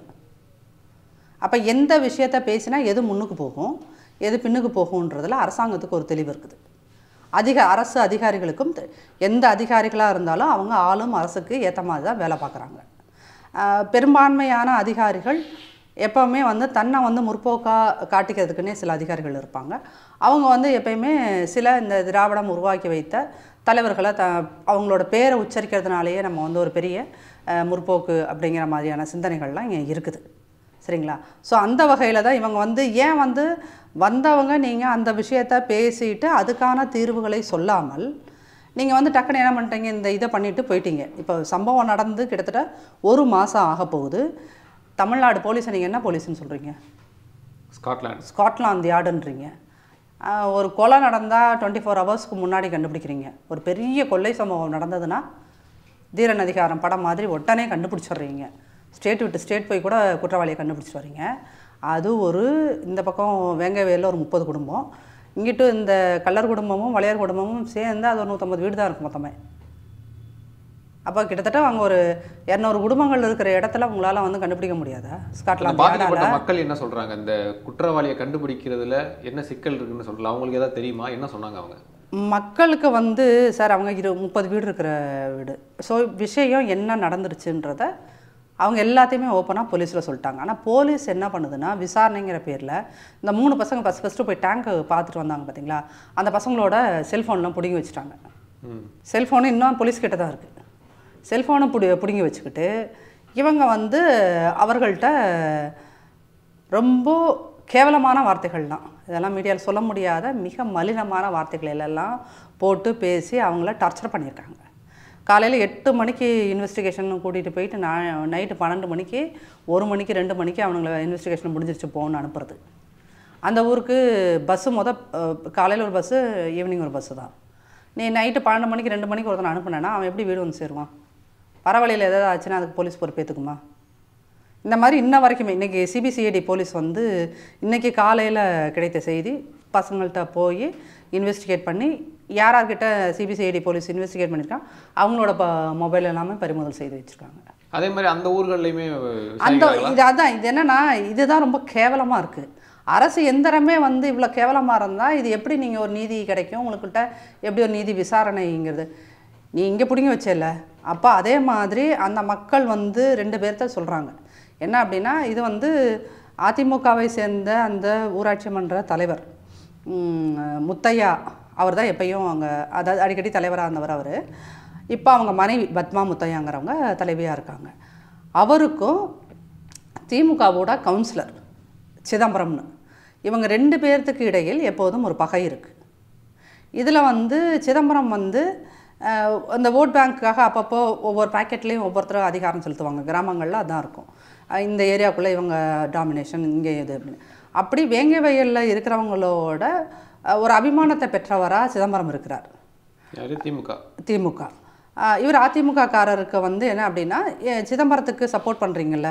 அப்போ எந்த விஷயத்தை பேசினா எது முன்னுக்கு போகும் எது பின்னுக்கு போகுன்றதுல அரசாங்கத்துக்கு ஒரு தெளிவு இருக்குது அதிக அரசு அதிகாரிகளுக்கும் தெ- எந்த அதிகாரிகளாக இருந்தாலும் அவங்க ஆளும் அரசுக்கு ஏற்ற மாதிரி தான் வேலை பார்க்குறாங்க பெரும்பான்மையான அதிகாரிகள் எப்போவுமே வந்து தன்னை வந்து முற்போக்காக காட்டிக்கிறதுக்குன்னே சில அதிகாரிகள் இருப்பாங்க அவங்க வந்து எப்பயுமே சில இந்த திராவிடம் உருவாக்கி வைத்த தலைவர்களை த அவங்களோட பேரை உச்சரிக்கிறதுனாலேயே நம்ம வந்து ஒரு பெரிய அஹ், முற்போக்கு அப்படிங்கிற மாதிரியான சிந்தனைகள்லாம் இங்கே இருக்குது சரிங்களா ஸோ அந்த வகையில் தான் இவங்க வந்து ஏன் வந்து வந்தவங்க நீங்கள் அந்த விஷயத்த பேசிட்டு அதுக்கான தீர்வுகளை சொல்லாமல் நீங்கள் வந்து டக்குன்னு என்ன பண்ணிட்டீங்க இந்த இதை பண்ணிட்டு போயிட்டீங்க இப்போ சம்பவம் நடந்து கிட்டத்தட்ட ஒரு மாதம் ஆக போகுது தமிழ்நாடு போலீஸை நீங்கள் என்ன போலீஸ்னு சொல்கிறீங்க ஸ்காட்லாந்து ஸ்காட்லாந்து யார்டுன்றீங்க ஆஹ் ஒரு கொலை நடந்தால் டுவெண்ட்டி ஃபோர் ஹவர்ஸ்க்கு முன்னாடி கண்டுபிடிக்கிறீங்க ஒரு பெரிய கொள்ளை சம்பவம் நடந்ததுன்னா தீரன் அதிகாரம் படம் மாதிரி உடனே கண்டுபிடிச்சிடுறீங்க ஸ்டேட் விட்டு ஸ்டேட் போய் கூட குற்றவாளியை கண்டுபிடிச்சிட்டு வர்றீங்க அது ஒரு இந்த பக்கம் வேங்கவேலில் ஒரு முப்பது குடும்பம் இங்கிட்டு இந்த கல்லர் குடும்பமும் வளையர் குடும்பமும் சேர்ந்து அது ஒரு நூற்றம்பது வீடு தான் இருக்கும் மொத்தமே அப்போ கிட்டத்தட்ட அவங்க ஒரு இரநூறு குடும்பங்கள் இருக்கிற இடத்துல உங்களால் வந்து கண்டுபிடிக்க முடியாதா அந்த ஸ்காட்லாந்து பாதிக்கப்பட்ட யார்டால? மக்கள் என்ன சொல்றாங்க இந்த குற்றவாளியை கண்டுபிடிக்கிறதுல என்ன சிக்கல் இருக்குன்னு சொல்லலாம் அவங்களுக்கு ஏதாவது தெரியுமா என்ன சொன்னாங்க அவங்க மக்களுக்கு வந்து சார் அவங்க இரு முப்பது வீடு இருக்கிற வீடு ஸோ விஷயம் என்ன நடந்துருச்சுன்றத அவங்க எல்லாத்தையுமே ஓப்பனாக போலீஸில் சொல்லிட்டாங்க ஆனால் போலீஸ் என்ன பண்ணுதுன்னா விசாரணைங்கிற பேரில் இந்த மூணு பசங்க ஃபஸ்ட் ஃபஸ்ட்டு போய் டேங்க்கு பார்த்துட்டு வந்தாங்க பார்த்தீங்களா அந்த பசங்களோட செல்ஃபோன்லாம் பிடுங்கி வச்சுட்டாங்க ம் செல்ஃபோனு இன்னும் போலீஸ் கிட்ட தான் இருக்குது செல்ஃபோனை பிடி பிடுங்கி வச்சுக்கிட்டு இவங்க வந்து அவர்கள்ட்ட ரொம்ப கேவலமான வார்த்தைகள் தான் இதெல்லாம் மீடியாவில் சொல்ல முடியாத மிக மலினமான வார்த்தைகள் எல்லாம் போட்டு பேசி அவங்கள டார்ச்சர் பண்ணியிருக்காங்க காலையில் எட்டு மணிக்கு இன்வெஸ்டிகேஷன் கூட்டிகிட்டு போயிட்டு நான் நைட்டு பன்னெண்டு மணிக்கு ஒரு மணிக்கு ரெண்டு மணிக்கு அவனுங்களை இன்வெஸ்டிகேஷன் முடிஞ்சிருச்சு போகணும்னு அனுப்புறது அந்த ஊருக்கு பஸ்ஸு முத காலையில் ஒரு பஸ்ஸு ஈவினிங் ஒரு பஸ்ஸு தான் நீ நைட்டு பன்னெண்டு மணிக்கு ரெண்டு மணிக்கு ஒருத்தனை அனுப்புனேன்னா அவன் எப்படி வீடு வந்து சேருவான் பரவழியில் ஏதாவது ஆச்சுன்னா அதுக்கு போலீஸ் பொறுப்பேற்றுக்குமா இந்த மாதிரி இன்ன வரைக்குமே இன்றைக்கி சிபிசிஐடி போலீஸ் வந்து இன்றைக்கி காலையில் கிடைத்த செய்தி பசங்கள்கிட்ட போய் இன்வெஸ்டிகேட் பண்ணி யார் யார்கிட்ட சிபிசிஐடி போலீஸ் இன்வெஸ்டிகேட் பண்ணியிருக்கான் அவங்களோட ப மொபைல் எல்லாமே பறிமுதல் செய்து வச்சுருக்காங்க அதே மாதிரி அந்த ஊர்கள்லையுமே அந்த விசாரிக்கிறாங்களா? இது அதான் இது என்னன்னா இதுதான் ரொம்ப கேவலமாக இருக்குது அரசு எந்திரமே வந்து இவ்வளோ கேவலமாக இருந்தால் இது எப்படி நீங்கள் ஒரு நீதி கிடைக்கும் உங்களுக்கிட்ட எப்படி ஒரு நீதி விசாரணைங்கிறது நீ இங்கே பிடிங்கி வச்சல அப்போ அதே மாதிரி அந்த மக்கள் வந்து ரெண்டு பேர்த்த சொல்கிறாங்க என்ன அப்படின்னா இது வந்து அதிமுகவை சேர்ந்த அந்த ஊராட்சி மன்ற தலைவர் உம், முத்தையா அவர் தான் எப்பயும் அங்கே அதாவது அடிக்கடி தலைவராக இருந்தவர் அவர் இப்போ அவங்க மனைவி பத்மா முத்தையாங்கிறவங்க தலைவியாக இருக்காங்க அவருக்கும் திமுகவோட கவுன்சிலர் சிதம்பரம்னு இவங்க ரெண்டு பேர்த்துக்கு இடையில் எப்போதும் ஒரு பகை இருக்குது இதில் வந்து சிதம்பரம் வந்து அஹ், அந்த ஓட் பேங்க்குக்காக அப்பப்போ ஒவ்வொரு பாக்கெட்லேயும் ஒவ்வொருத்தரும் அதிகாரம் செலுத்துவாங்க கிராமங்களில் அதான் இருக்கும் அஹ், இந்த ஏரியாக்குள்ளே இவங்க டாமினேஷன் இங்கே இது அப்படின்னு அப்படி வேங்கை வயலில் இருக்கிறவங்களோட அஹ், ஒரு அபிமானத்தை பெற்றவராக சிதம்பரம் இருக்கிறார் யாரு திமுக திமுக ஆஹ் இவர் அதிமுககாரருக்கு வந்து என்ன அப்படின்னா ஏ, சிதம்பரத்துக்கு சப்போர்ட் பண்ணுறீங்கல்ல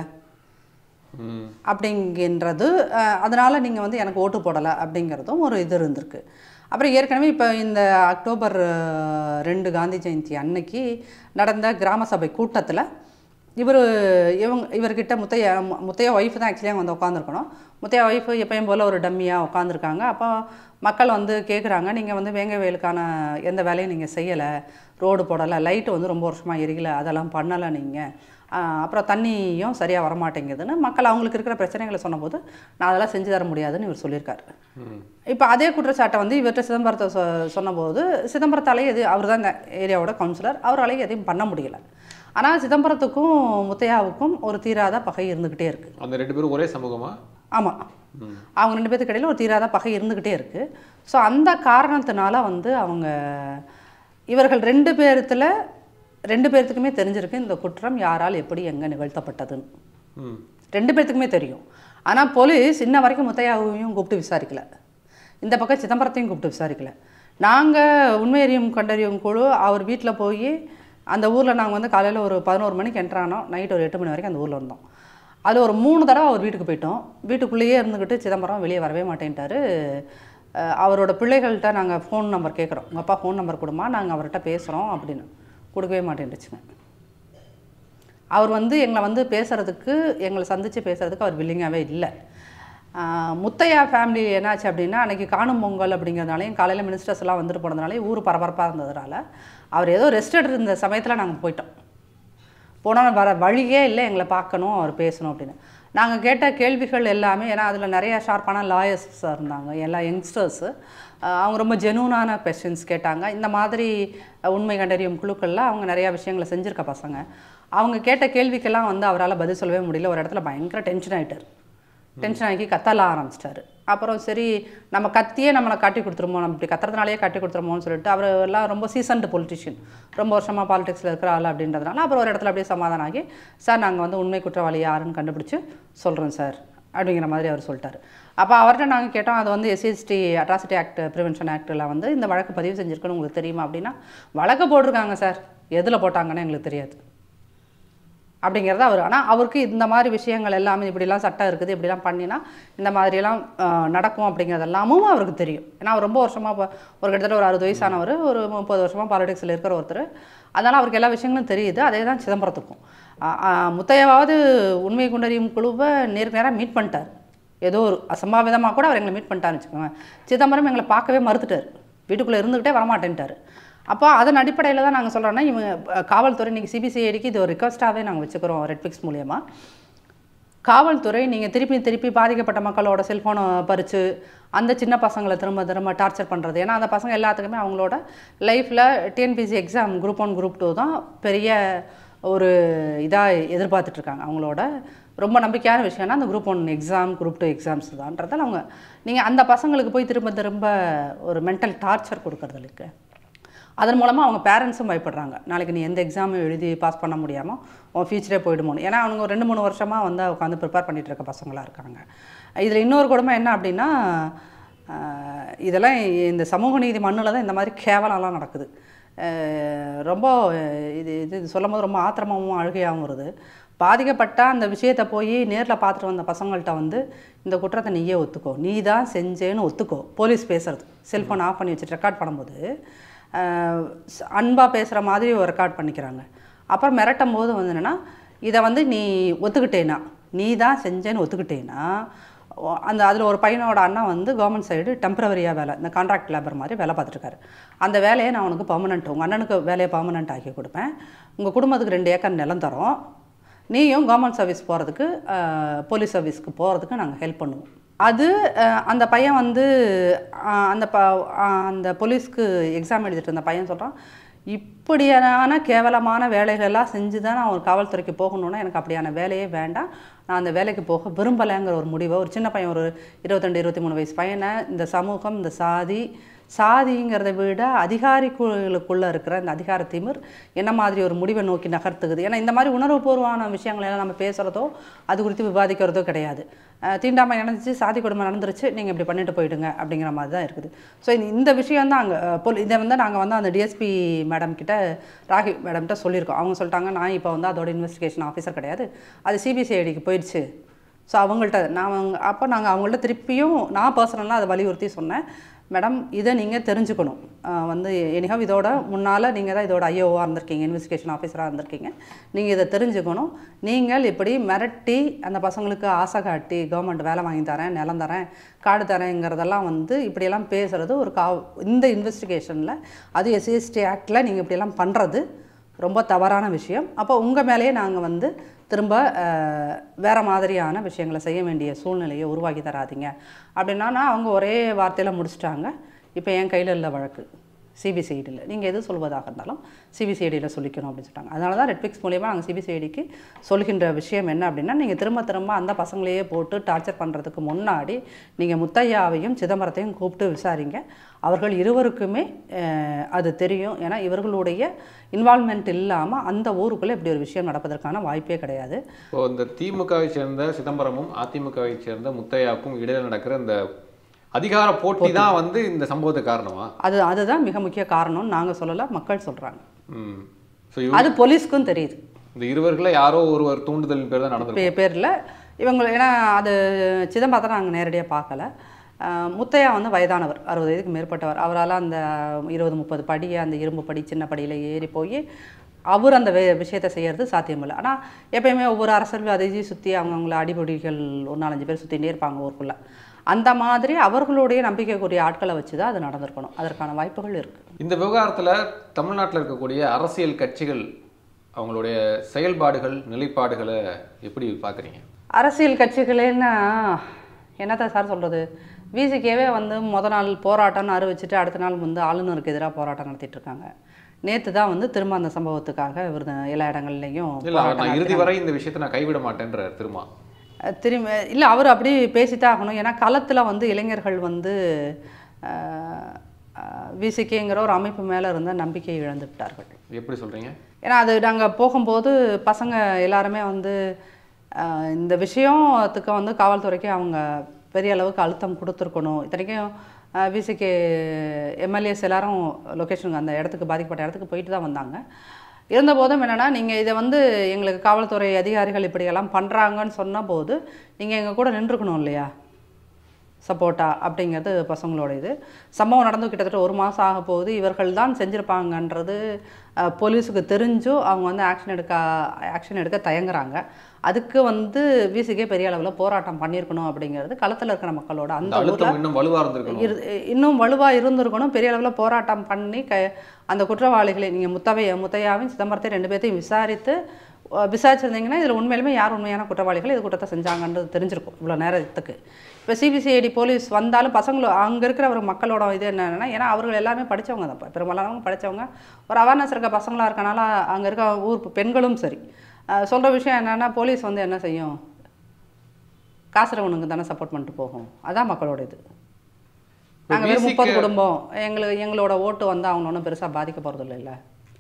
ம் அப்படிங்கின்றது அஹ், அதனால நீங்கள் வந்து எனக்கு ஓட்டு போடலை அப்படிங்கிறதும் ஒரு இது இருந்திருக்கு அப்புறம் ஏற்கனவே இப்போ இந்த அக்டோபர் அஹ், ரெண்டு காந்தி ஜெயந்தி அன்னைக்கு நடந்த கிராம சபை கூட்டத்தில் இவர் இவங்க இவர்கிட்ட முத்தையா மு- முத்தையா ஒய்ஃப் தான் ஆக்சுவலியாக வந்து உட்காந்துருக்கணும் முத்தையா ஒய்ஃபு எப்பயும் போல் ஒரு டம்மியாக உட்காந்துருக்காங்க அப்போ மக்கள் வந்து கேட்குறாங்க நீங்கள் வந்து வேங்க வயலுக்கான எந்த வேலையும் நீங்கள் செய்யலை ரோடு போடலை லைட்டு வந்து ரொம்ப வருஷமாக எரியல அதெல்லாம் பண்ணலை நீங்கள் அப்புறம் தண்ணியும் சரியாக வரமாட்டேங்குதுன்னு மக்கள் அவங்களுக்கு இருக்கிற பிரச்சனைகளை சொன்னபோது நான் அதெல்லாம் செஞ்சு தர முடியாதுன்னு இவர் சொல்லியிருக்காரு ம். இப்போ அதே குற்றச்சாட்டை வந்து இவர்கிட்ட சிதம்பரத்தை சொ சொன்னபோது சிதம்பரத்தாலே எது அவர் தான் இந்த ஏரியாவோட கவுன்சிலர் அவராலையும் எதையும் பண்ண முடியல ஆனால் சிதம்பரத்துக்கும் முத்தையாவுக்கும் ஒரு தீராத பகை இருந்துக்கிட்டே இருக்குது அந்த ரெண்டு பேரும் ஒரே சமூகமா ஆமாம் ம். அவங்க ரெண்டு பேத்துக்கு இடையில ஒரு தீராத பகை இருந்துக்கிட்டே இருக்குது ஸோ அந்த காரணத்தினால வந்து அவங்க இவர்கள் ரெண்டு பேர்த்தில் ரெண்டு பேர்த்துக்குமே தெரிஞ்சிருக்கு இந்த குற்றம் யாரால் எப்படி எங்கே நிகழ்த்தப்பட்டதுன்னு ம் ரெண்டு பேர்த்துக்குமே தெரியும் ஆனால் போலீஸ் இன்ன வரைக்கும் முத்தையாவையும் கூப்பிட்டு விசாரிக்கல இந்த பக்கம் சிதம்பரத்தையும் கூப்பிட்டு விசாரிக்கல நாங்கள் உண்மையறியும் கண்டறியும் குழு அவர் வீட்டில் போய் அந்த ஊரில் நாங்கள் வந்து காலையில் ஒரு பதினோரு மணிக்கு என்ட்ரானோம் நைட் ஒரு எட்டு மணி வரைக்கும் அந்த ஊரில் இருந்தோம் அது ஒரு மூணு தடவை அவர் வீட்டுக்கு போயிட்டோம் வீட்டுக்குள்ளேயே இருந்துக்கிட்டு சிதம்பரம் வெளியே வரவே மாட்டேன்ட்டாரு அஹ் அவரோட பிள்ளைகள்கிட்ட நாங்கள் ஃபோன் நம்பர் கேட்குறோம் உங்கள் அப்பா ஃபோன் நம்பர் கொடுமா நாங்கள் அவர்கிட்ட பேசுகிறோம் அப்படின்னு கொடுக்கவே மாட்டேன்டுச்சுங்க அவர் வந்து எங்களை வந்து பேசுகிறதுக்கு எங்களை சந்தித்து பேசுகிறதுக்கு அவர் வில்லிங்காகவே இல்லை ஆஹ் முத்தையா ஃபேமிலி என்னாச்சு அப்படின்னா அன்றைக்கி காணும் பொங்கல் அப்படிங்கிறதுனாலையும் காலையில் மினிஸ்டர்ஸ் எல்லாம் வந்துட்டு போனதுனாலையும் ஊர் பரபரப்பாக இருந்ததுனால அவர் ஏதோ ரெஸ்ட் இருந்த சமயத்தில் நாங்கள் போயிட்டோம் போனால் வர வழியே இல்லை எங்களை பார்க்கணும் அவர் பேசணும் அப்படின்னு நாங்கள் கேட்ட கேள்விகள் எல்லாமே ஏன்னா அதில் நிறைய ஷார்ப்பான லாயர்ஸ் இருந்தாங்க எல்லா யங்ஸ்டர்ஸு அவங்க ரொம்ப ஜெனூனான கொஸ்டின்ஸ் கேட்டாங்க இந்த மாதிரி அஹ், உண்மை கண்டறியும் குழுக்களில் அவங்க நிறையா விஷயங்களை செஞ்சுருக்க பசங்க அவங்க கேட்ட கேள்விக்கெல்லாம் வந்து அவரால் பதில் சொல்லவே முடியல ஒரு இடத்துல பயங்கர டென்ஷன் ஆகிட்டார் டென்ஷன் ஆகி கத்தல ஆரம்பிச்சிட்டாரு அப்புறம் சரி நம்ம கத்தியே நம்மளை காட்டி கொடுத்துருமோ நம்ம இப்படி கத்துறதுனாலே காட்டி கொடுத்துருமோன்னு சொல்லிட்டு அவர் எல்லாம் ரொம்ப சீசன்டு பொலிட்டிஷியன் ரொம்ப வருஷமாக பாலிடிக்ஸில் இருக்கிற ஆள் அப்படின்றதுனால அப்புறம் ஒரு இடத்துல அப்படியே சமாதானம் ஆகி சார் நாங்கள் வந்து உண்மை குற்றவாளி யாருன்னு கண்டுபிடிச்சு சொல்கிறோம் சார் அப்படிங்கிற மாதிரி அவர் சொல்லிட்டாரு அப்போ அவர்கிட்ட நாங்கள் கேட்டோம் அது வந்து எஸ்சிஎஸ்டி அட்ராசிட்டி ஆக்ட் ப்ரிவென்ஷன் ஆக்டில் வந்து இந்த வழக்கு பதிவு செஞ்சுருக்குன்னு உங்களுக்கு தெரியுமா அப்படின்னா வழக்கு போட்டிருக்காங்க சார் எதில் போட்டாங்கன்னு எங்களுக்கு தெரியாது அப்படிங்கிறத அவர் ஆனால் அவருக்கு இந்த மாதிரி விஷயங்கள் எல்லாமே இப்படிலாம் சட்டம் இருக்குது இப்படிலாம் பண்ணினா இந்த மாதிரியெல்லாம் ஆஹ், நடக்கும் அப்படிங்கிறது எல்லாமும் அவருக்கு தெரியும் ஏன்னா அவர் ரொம்ப வருஷமாக ஒரு கிட்டத்தட்ட ஒரு அறுபது வயசானவர் ஒரு முப்பது வருஷமாக பாலிடிக்ஸில் இருக்கிற ஒருத்தர் அதனால் அவருக்கு எல்லா விஷயங்களும் தெரியுது அதே தான் சிதம்பரத்துக்கும் ஆஹ், ஆஹ், முத்தையாவது உண்மை குண்டறியும் குழுவை நேருக்கு நேராக மீட் பண்ணிட்டார் ஏதோ ஒரு அசம்பாவிதமாக கூட அவர் எங்களை மீட் பண்ணிட்டாருன்னு வச்சுக்கோங்க சிதம்பரம் எங்களை பார்க்கவே மறுத்துட்டார் வீட்டுக்குள்ளே இருந்துக்கிட்டே வரமாட்டேன்ட்டார் அப்போ அதன் அடிப்படையில் தான் நாங்கள் சொல்கிறோன்னா இவங்க அஹ், காவல்துறை இன்றைக்கி சிபிசிஐடிக்கு இது ஒரு ரிக்வஸ்ட்டாகவே நாங்கள் வச்சுக்கிறோம் ரெட்ஃபிக்ஸ் மூலியமாக காவல்துறை நீங்கள் திருப்பி திருப்பி பாதிக்கப்பட்ட மக்களோட செல்ஃபோனை பறித்து அந்த சின்ன பசங்களை திரும்ப திரும்ப டார்ச்சர் பண்ணுறது ஏன்னா அந்த பசங்க எல்லாத்துக்குமே அவங்களோட லைஃப்பில் TNPC exam group one group two தான் பெரிய ஒரு இதாக எதிர்பார்த்துட்ருக்காங்க அவங்களோட ரொம்ப நம்பிக்கையான விஷயம்னா அந்த group one exam group two exams தான்றதால அவங்க நீங்கள் அந்த பசங்களுக்கு போய் திரும்ப திரும்ப ஒரு மென்டல் டார்ச்சர் கொடுக்கறது இருக்கு அதன் மூலமாக அவங்க பேரண்ட்ஸும் பயப்படுறாங்க நாளைக்கு நீ எந்த எக்ஸாமும் எழுதி பாஸ் பண்ண முடியாமல் உன் ஃபியூச்சரே போயிடுமோன்னு ஏன்னா அவங்க ஒரு ரெண்டு மூணு வருஷமாக வந்து உட்காந்து ப்ரிப்பேர் பண்ணிட்டு இருக்க பசங்களாக இருக்காங்க இதில் இன்னொரு கொடுமை என்ன அப்படின்னா ஆஹ், இதெல்லாம் இந்த சமூக நீதி மண்ணில் தான் இந்த மாதிரி கேவலம்லாம் நடக்குது ஆஹ், ரொம்ப இது இது சொல்லும் போது ரொம்ப ஆத்திரமாகவும் அழுகையாகவும் வருது பாதிக்கப்பட்ட அந்த விஷயத்தை போய் நேரில் பார்த்துட்டு வந்த பசங்கள்கிட்ட வந்து இந்த குற்றத்தை நீயே ஒத்துக்கோ நீ தான் செஞ்சேன்னு ஒத்துக்கோ போலீஸ் பேசுறது செல்ஃபோன் ஆஃப் பண்ணி வச்சுட்டு ரெக்கார்ட் பண்ணும்போது அன்பாக பேசுகிற மாதிரி ஒரு ரெக்கார்ட் பண்ணிக்கிறாங்க அப்புறம் மிரட்டும் போது வந்து என்னென்னா இதை வந்து நீ ஒத்துக்கிட்டேனா நீ தான் செஞ்சேன்னு ஒத்துக்கிட்டேனா ஓ- அந்த அதில் ஒரு பையனோட அண்ணா வந்து கவர்மெண்ட் சைடு டெம்பரவரியாக வேலை இந்த கான்ட்ராக்ட் லேபர் மாதிரி வேலை பார்த்துட்ருக்காரு அந்த வேலையை நான் உனக்கு பர்மனெண்ட் உங்கள் அண்ணனுக்கு வேலையை பர்மனெண்ட் ஆக்கி கொடுப்பேன் உங்கள் குடும்பத்துக்கு ரெண்டு ஏக்கர் நிலம் தரோம் நீயும் கவர்மெண்ட் சர்வீஸ் போகிறதுக்கு போலீஸ் சர்வீஸ்க்கு போகிறதுக்கு நாங்கள் ஹெல்ப் பண்ணுவோம் அது அஹ், அந்த பையன் வந்து அஹ், அந்த ப அஹ், அந்த போலீஸ்க்கு எக்ஸாம் எழுதிட்டு இருந்த பையன் சொல்கிறான் இப்படியான கேவலமான வேலைகளெல்லாம் செஞ்சு தான் நான் ஒரு காவல்துறைக்கு போகணுன்னா எனக்கு அப்படியான வேலையே வேண்டாம் நான் அந்த வேலைக்கு போக விரும்பலைங்கிற ஒரு முடிவை ஒரு சின்ன பையன் ஒரு இருபத்தெண்டு இருபத்தி மூணு வயசு பையனை இந்த சமூகம் இந்த சாதி சாதிங்கிறத விட அதிகாரிகளுக்குள்ளே இருக்கிற இந்த அதிகார திமிர் என்ன மாதிரி ஒரு முடிவை நோக்கி நகர்த்துக்குது ஏன்னா இந்த மாதிரி உணர்வுபூர்வமான விஷயங்களை எல்லாம் நம்ம பேசுகிறதோ அது குறித்து விவாதிக்கிறதோ கிடையாது அஹ் தீண்டாமை நடந்துச்சு சாதி கொடுமை நடந்துருச்சு நீங்கள் இப்படி பண்ணிட்டு போயிடுங்க அப்படிங்கிற மாதிரி தான் இருக்குது ஸோ இந்த விஷயம் தான் அங்கே போலி இதை வந்து நாங்கள் வந்து அந்த டிஎஸ்பி மேடம் கிட்ட ராகி மேடம்கிட்ட சொல்லியிருக்கோம் அவங்க சொல்லிட்டாங்க நான் இப்போ வந்து அதோட இன்வெஸ்டிகேஷன் ஆஃபீஸர் கிடையாது அது சிபிசிஐடிக்கு போயிடுச்சு ஸோ அவங்கள்ட்ட நான் அவங்க அப்போ நாங்கள் அவங்கள்ட்ட திருப்பியும் நான் பர்சனலாக அதை வலியுறுத்தி சொன்னேன் மேடம் இதை நீங்கள் தெரிஞ்சுக்கணும் ஆஹ் வந்து எனிஹவ் இதோட முன்னால் நீங்கள் தான் இதோட ஐஓவாக இருந்திருக்கீங்க இன்வெஸ்டிகேஷன் ஆஃபீஸராக இருந்திருக்கீங்க நீங்கள் இதை தெரிஞ்சுக்கணும் நீங்கள் இப்படி மிரட்டி அந்த பசங்களுக்கு ஆசை காட்டி கவர்மெண்ட் வேலை வாங்கி தரேன் நிலம் தரேன் காடு தரேங்கிறதெல்லாம் வந்து இப்படியெல்லாம் பேசுகிறது ஒரு கா இந்த இன்வெஸ்டிகேஷனில் அது எஸ்சிஎஸ்டி ஆக்டில் நீங்கள் இப்படியெல்லாம் பண்ணுறது ரொம்ப தவறான விஷயம் அப்போ உங்கள் மேலேயே நாங்கள் வந்து திரும்ப அஹ், வேற மாதிரியான விஷயங்களை செய்ய வேண்டிய சூழ்நிலையை உருவாக்கி தராதீங்க அப்படின்னா அவங்க ஒரே வார்த்தையில் முடிச்சிட்டாங்க இப்போ என் கையில் இல்லை வழக்கு சிபிசிஐடியில் நீங்கள் எது சொல்வதாக இருந்தாலும் சிபிசிஐடியில் சொல்லிக்கணும் அப்படின்னு சொல்லிட்டாங்க அதனால தான் ரெட்பிக்ஸ் மூலியமாக நாங்கள் சிபிசிஐடிக்கு சொல்கின்ற விஷயம் என்ன அப்படின்னா நீங்கள் திரும்ப திரும்ப அந்த பசங்களையே போட்டு டார்ச்சர் பண்ணுறதுக்கு முன்னாடி நீங்கள் முத்தையாவையும் சிதம்பரத்தையும் கூப்பிட்டு விசாரிங்க அவர்கள் இருவருக்குமே அஹ், அது தெரியும் ஏன்னா இவர்களுடைய இன்வால்மெண்ட் இல்லாமல் அந்த ஊருக்குள்ளே இப்படி ஒரு விஷயம் நடப்பதற்கான வாய்ப்பே கிடையாது இப்போ இந்த திமுகவை சேர்ந்த சிதம்பரமும் அதிமுகவை சேர்ந்த முத்தையாவுக்கும் இடையில நடக்கிற இந்த அதிகார போட்டி தான் வந்து இந்த சம்பவத்துக்கு காரணமா அது அதுதான் மிக முக்கிய காரணம்னு நாங்கள் சொல்லலை மக்கள் சொல்கிறாங்க ம் ஸோ அது போலீஸ்க்கும் தெரியுது இந்த இருவர்களை யாரோ ஒருவர் தூண்டுதலின் பேர் தான் நடந்திருக்கும் பே பேரில் இவங்க ஏன்னா அது சிதம்பரத்தை நாங்கள் நேரடியாக பார்க்கல அஹ் முத்தையா வந்து வயதானவர் அறுபது வயதுக்கு மேற்பட்டவர் அவரால் அந்த இருபது முப்பது படியை அந்த இரும்பு படி சின்ன படியில் ஏறி போய் அவர் அந்த வே விஷயத்தை செய்யறது சாத்தியமில்லை ஆனால் எப்பயுமே ஒவ்வொரு அரசியல்வாதியை சுற்றி அவங்கவுங்கள அடிபொடிகள் ஒரு நாலஞ்சு பேர் சுற்றிகிட்டே இருப்பாங்க ஊருக்குள்ளே அந்த மாதிரி அவர்களுடைய நம்பிக்கைக்குரிய ஆட்களை வச்சு தான் அது நடந்திருக்கணும் அதற்கான வாய்ப்புகள் இருக்குது இந்த விவகாரத்துல தமிழ்நாட்டுல இருக்கக்கூடிய அரசியல் கட்சிகள் அவங்களுடைய செயல்பாடுகள் நிலைப்பாடுகளை எப்படி பார்க்குறீங்க அரசியல் கட்சிகளேன்னா என்னத்த சார் சொல்கிறது விசிகேவே வந்து முத நாள் போராட்டம்னு அறிவிச்சிட்டு அடுத்த நாள் வந்து ஆளுநருக்கு எதிராக போராட்டம் நடத்திட்டு இருக்காங்க நேற்று தான் வந்து திரும்ப அந்த சம்பவத்துக்காக இவர் எல்லா இடங்கள்லையும் இல்ல அவர் நான் இறுதி வரை இந்த விஷயத்தை நான் கைவிட மாட்டேன்றார் திருமா அஹ் திரும்ப இல்லை அவர் அப்படி பேசித்தான் ஆகணும் ஏன்னா களத்தில் வந்து இளைஞர்கள் வந்து விசிகேங்கிற ஒரு அமைப்பு மேலே இருந்த நம்பிக்கையை இழந்து விட்டார்கள் எப்படி சொல்றீங்க ஏன்னா அது நாங்கள் போகும்போது பசங்க எல்லாருமே வந்து அஹ், இந்த விஷயத்துக்கு வந்து காவல்துறைக்கு அவங்க பெரிய அளவுக்கு அழுத்தம் கொடுத்துருக்கணும் இத்தனைக்கும் விசிகே எம்எல்ஏஸ் எல்லாரும் லொக்கேஷனுக்கு அந்த இடத்துக்கு பாதிக்கப்பட்ட இடத்துக்கு போயிட்டு தான் வந்தாங்க இருந்தபோதும் என்னென்னா நீங்கள் இதை வந்து எங்களுக்கு காவல்துறை அதிகாரிகள் இப்படியெல்லாம் பண்ணுறாங்கன்னு சொன்னபோது நீங்கள் எங்கள் கூட நின்றுக்கணும் இல்லையா சப்போர்ட்டா அப்படிங்கிறது பசங்களோட இது சம்பவம் நடந்து கிட்டத்தட்ட ஒரு மாதம் ஆக போகுது இவர்கள் தான் செஞ்சுருப்பாங்கன்றது அஹ், போலீஸுக்கு தெரிஞ்சும் அவங்க வந்து ஆக்ஷன் எடுக்க ஆக்ஷன் எடுக்க தயங்குறாங்க அதுக்கு வந்து விசிகே பெரிய அளவில் போராட்டம் பண்ணியிருக்கணும் அப்படிங்கிறது களத்தில் இருக்கிற மக்களோட இந்த அந்த ஊரில் அழுத்தம் இன்னும் வலுவா இருந்திருக்கணும் இரு இன்னும் வலுவாக இருந்திருக்கணும் பெரிய அளவில் போராட்டம் பண்ணி க அந்த குற்றவாளிகளை நீங்கள் முத்தவைய முத்தையாவையும் சிதம்பரத்தையும் ரெண்டு பேர்த்தையும் விசாரித்து அஹ், விசாரிச்சிருந்தீங்கன்னா இதில் உண்மையிலுமே யார் உண்மையான குற்றவாளிகள் இது குற்றத்தை செஞ்சாங்கன்றது தெரிஞ்சிருக்கும் இவ்வளோ நேரத்துக்கு இப்போ சிபிசிஐடி போலீஸ் வந்தாலும் பசங்களும் அங்கே இருக்கிற ஒரு மக்களோட இது என்னென்னா ஏன்னா அவர்கள் எல்லாமே படித்தவங்க தான் பெரும்பாலானவங்க படித்தவங்க ஒரு அவேர்னஸ் இருக்க பசங்களாக இருக்கனால அங்கே இருக்க ஊர் பெண்களும் சரி சொல்கிற விஷயம் என்னென்னா போலீஸ் வந்து என்ன செய்யும் காசுறவனுக்கு தானே சப்போர்ட் பண்ணிட்டு போகும் அதான் மக்களோட இது நாங்கள் வெறும் முப்பது குடும்பம் எங்களுக்கு எங்களோட ஓட்டு வந்து அவங்க ஒன்றும் பெருசாக பாதிக்க போகிறது இல்லைல்ல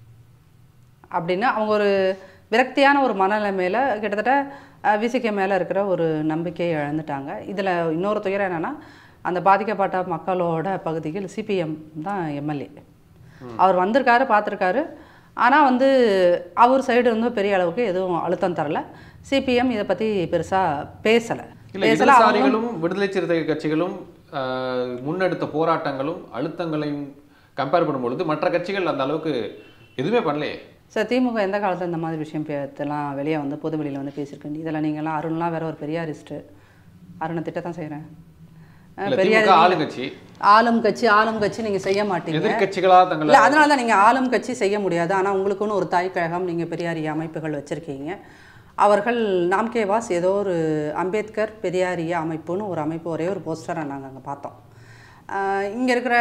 அப்படின்னு அவங்க ஒரு விரக்தியான ஒரு மனநிலைமையில் கிட்டத்தட்ட விசிகே மேலே இருக்கிற ஒரு நம்பிக்கையை இழந்துட்டாங்க இதில் இன்னொரு துயரம் என்னென்னா அந்த பாதிக்கப்பட்ட மக்களோட பகுதியில் சிபிஎம் தான் எம்எல்ஏ அவர் வந்திருக்காரு பார்த்துருக்காரு ஆனால் வந்து அவர் சைடு வந்து பெரிய அளவுக்கு எதுவும் அழுத்தம் தரல சிபிஎம் இதை பற்றி பெருசாக பேசலை இல்ல பேசல அவங்க இடதுசாரிகளும் விடுதலை சிறுத்தை கட்சிகளும் ஆஹ், முன்னெடுத்த போராட்டங்களும் அழுத்தங்களையும் கம்பேர் பண்ணும்பொழுது மற்ற கட்சிகள் அந்த அளவுக்கு எதுவுமே பண்ணலையே சார் திமுக எந்த காலத்தில் இந்த மாதிரி விஷயம் பேத்தெல்லாம் வெளியே வந்து பொது வெளியில் வந்து பேசியிருக்கேன் இதெல்லாம் நீங்களாம் அருண்லாம் வேற ஒரு பெரியாரிஸ்ட்டு அருணை திட்டத்தான் செய்கிறேன் இல்ல பெரியார் திமுக ஆளுங்கட்சி ஆளும் கட்சி ஆளும் கட்சி நீங்கள் செய்ய மாட்டீங்க எதிர்க்கட்சிகளா தங்களை இல்லை அதனால தான் நீங்கள் ஆளும் கட்சி செய்ய முடியாது ஆனால் உங்களுக்குன்னு ஒரு தாய் கழகம் நீங்கள் பெரியாரிய அமைப்புகள் வச்சுருக்கீங்க அவர்கள் நாம்கேவாஸ் ஏதோ ஒரு அம்பேத்கர் பெரியாரிய அமைப்புன்னு ஒரு அமைப்பு ஒரே ஒரு போஸ்டரை நாங்கள் அங்கே பார்த்தோம் இங்கே இருக்கிற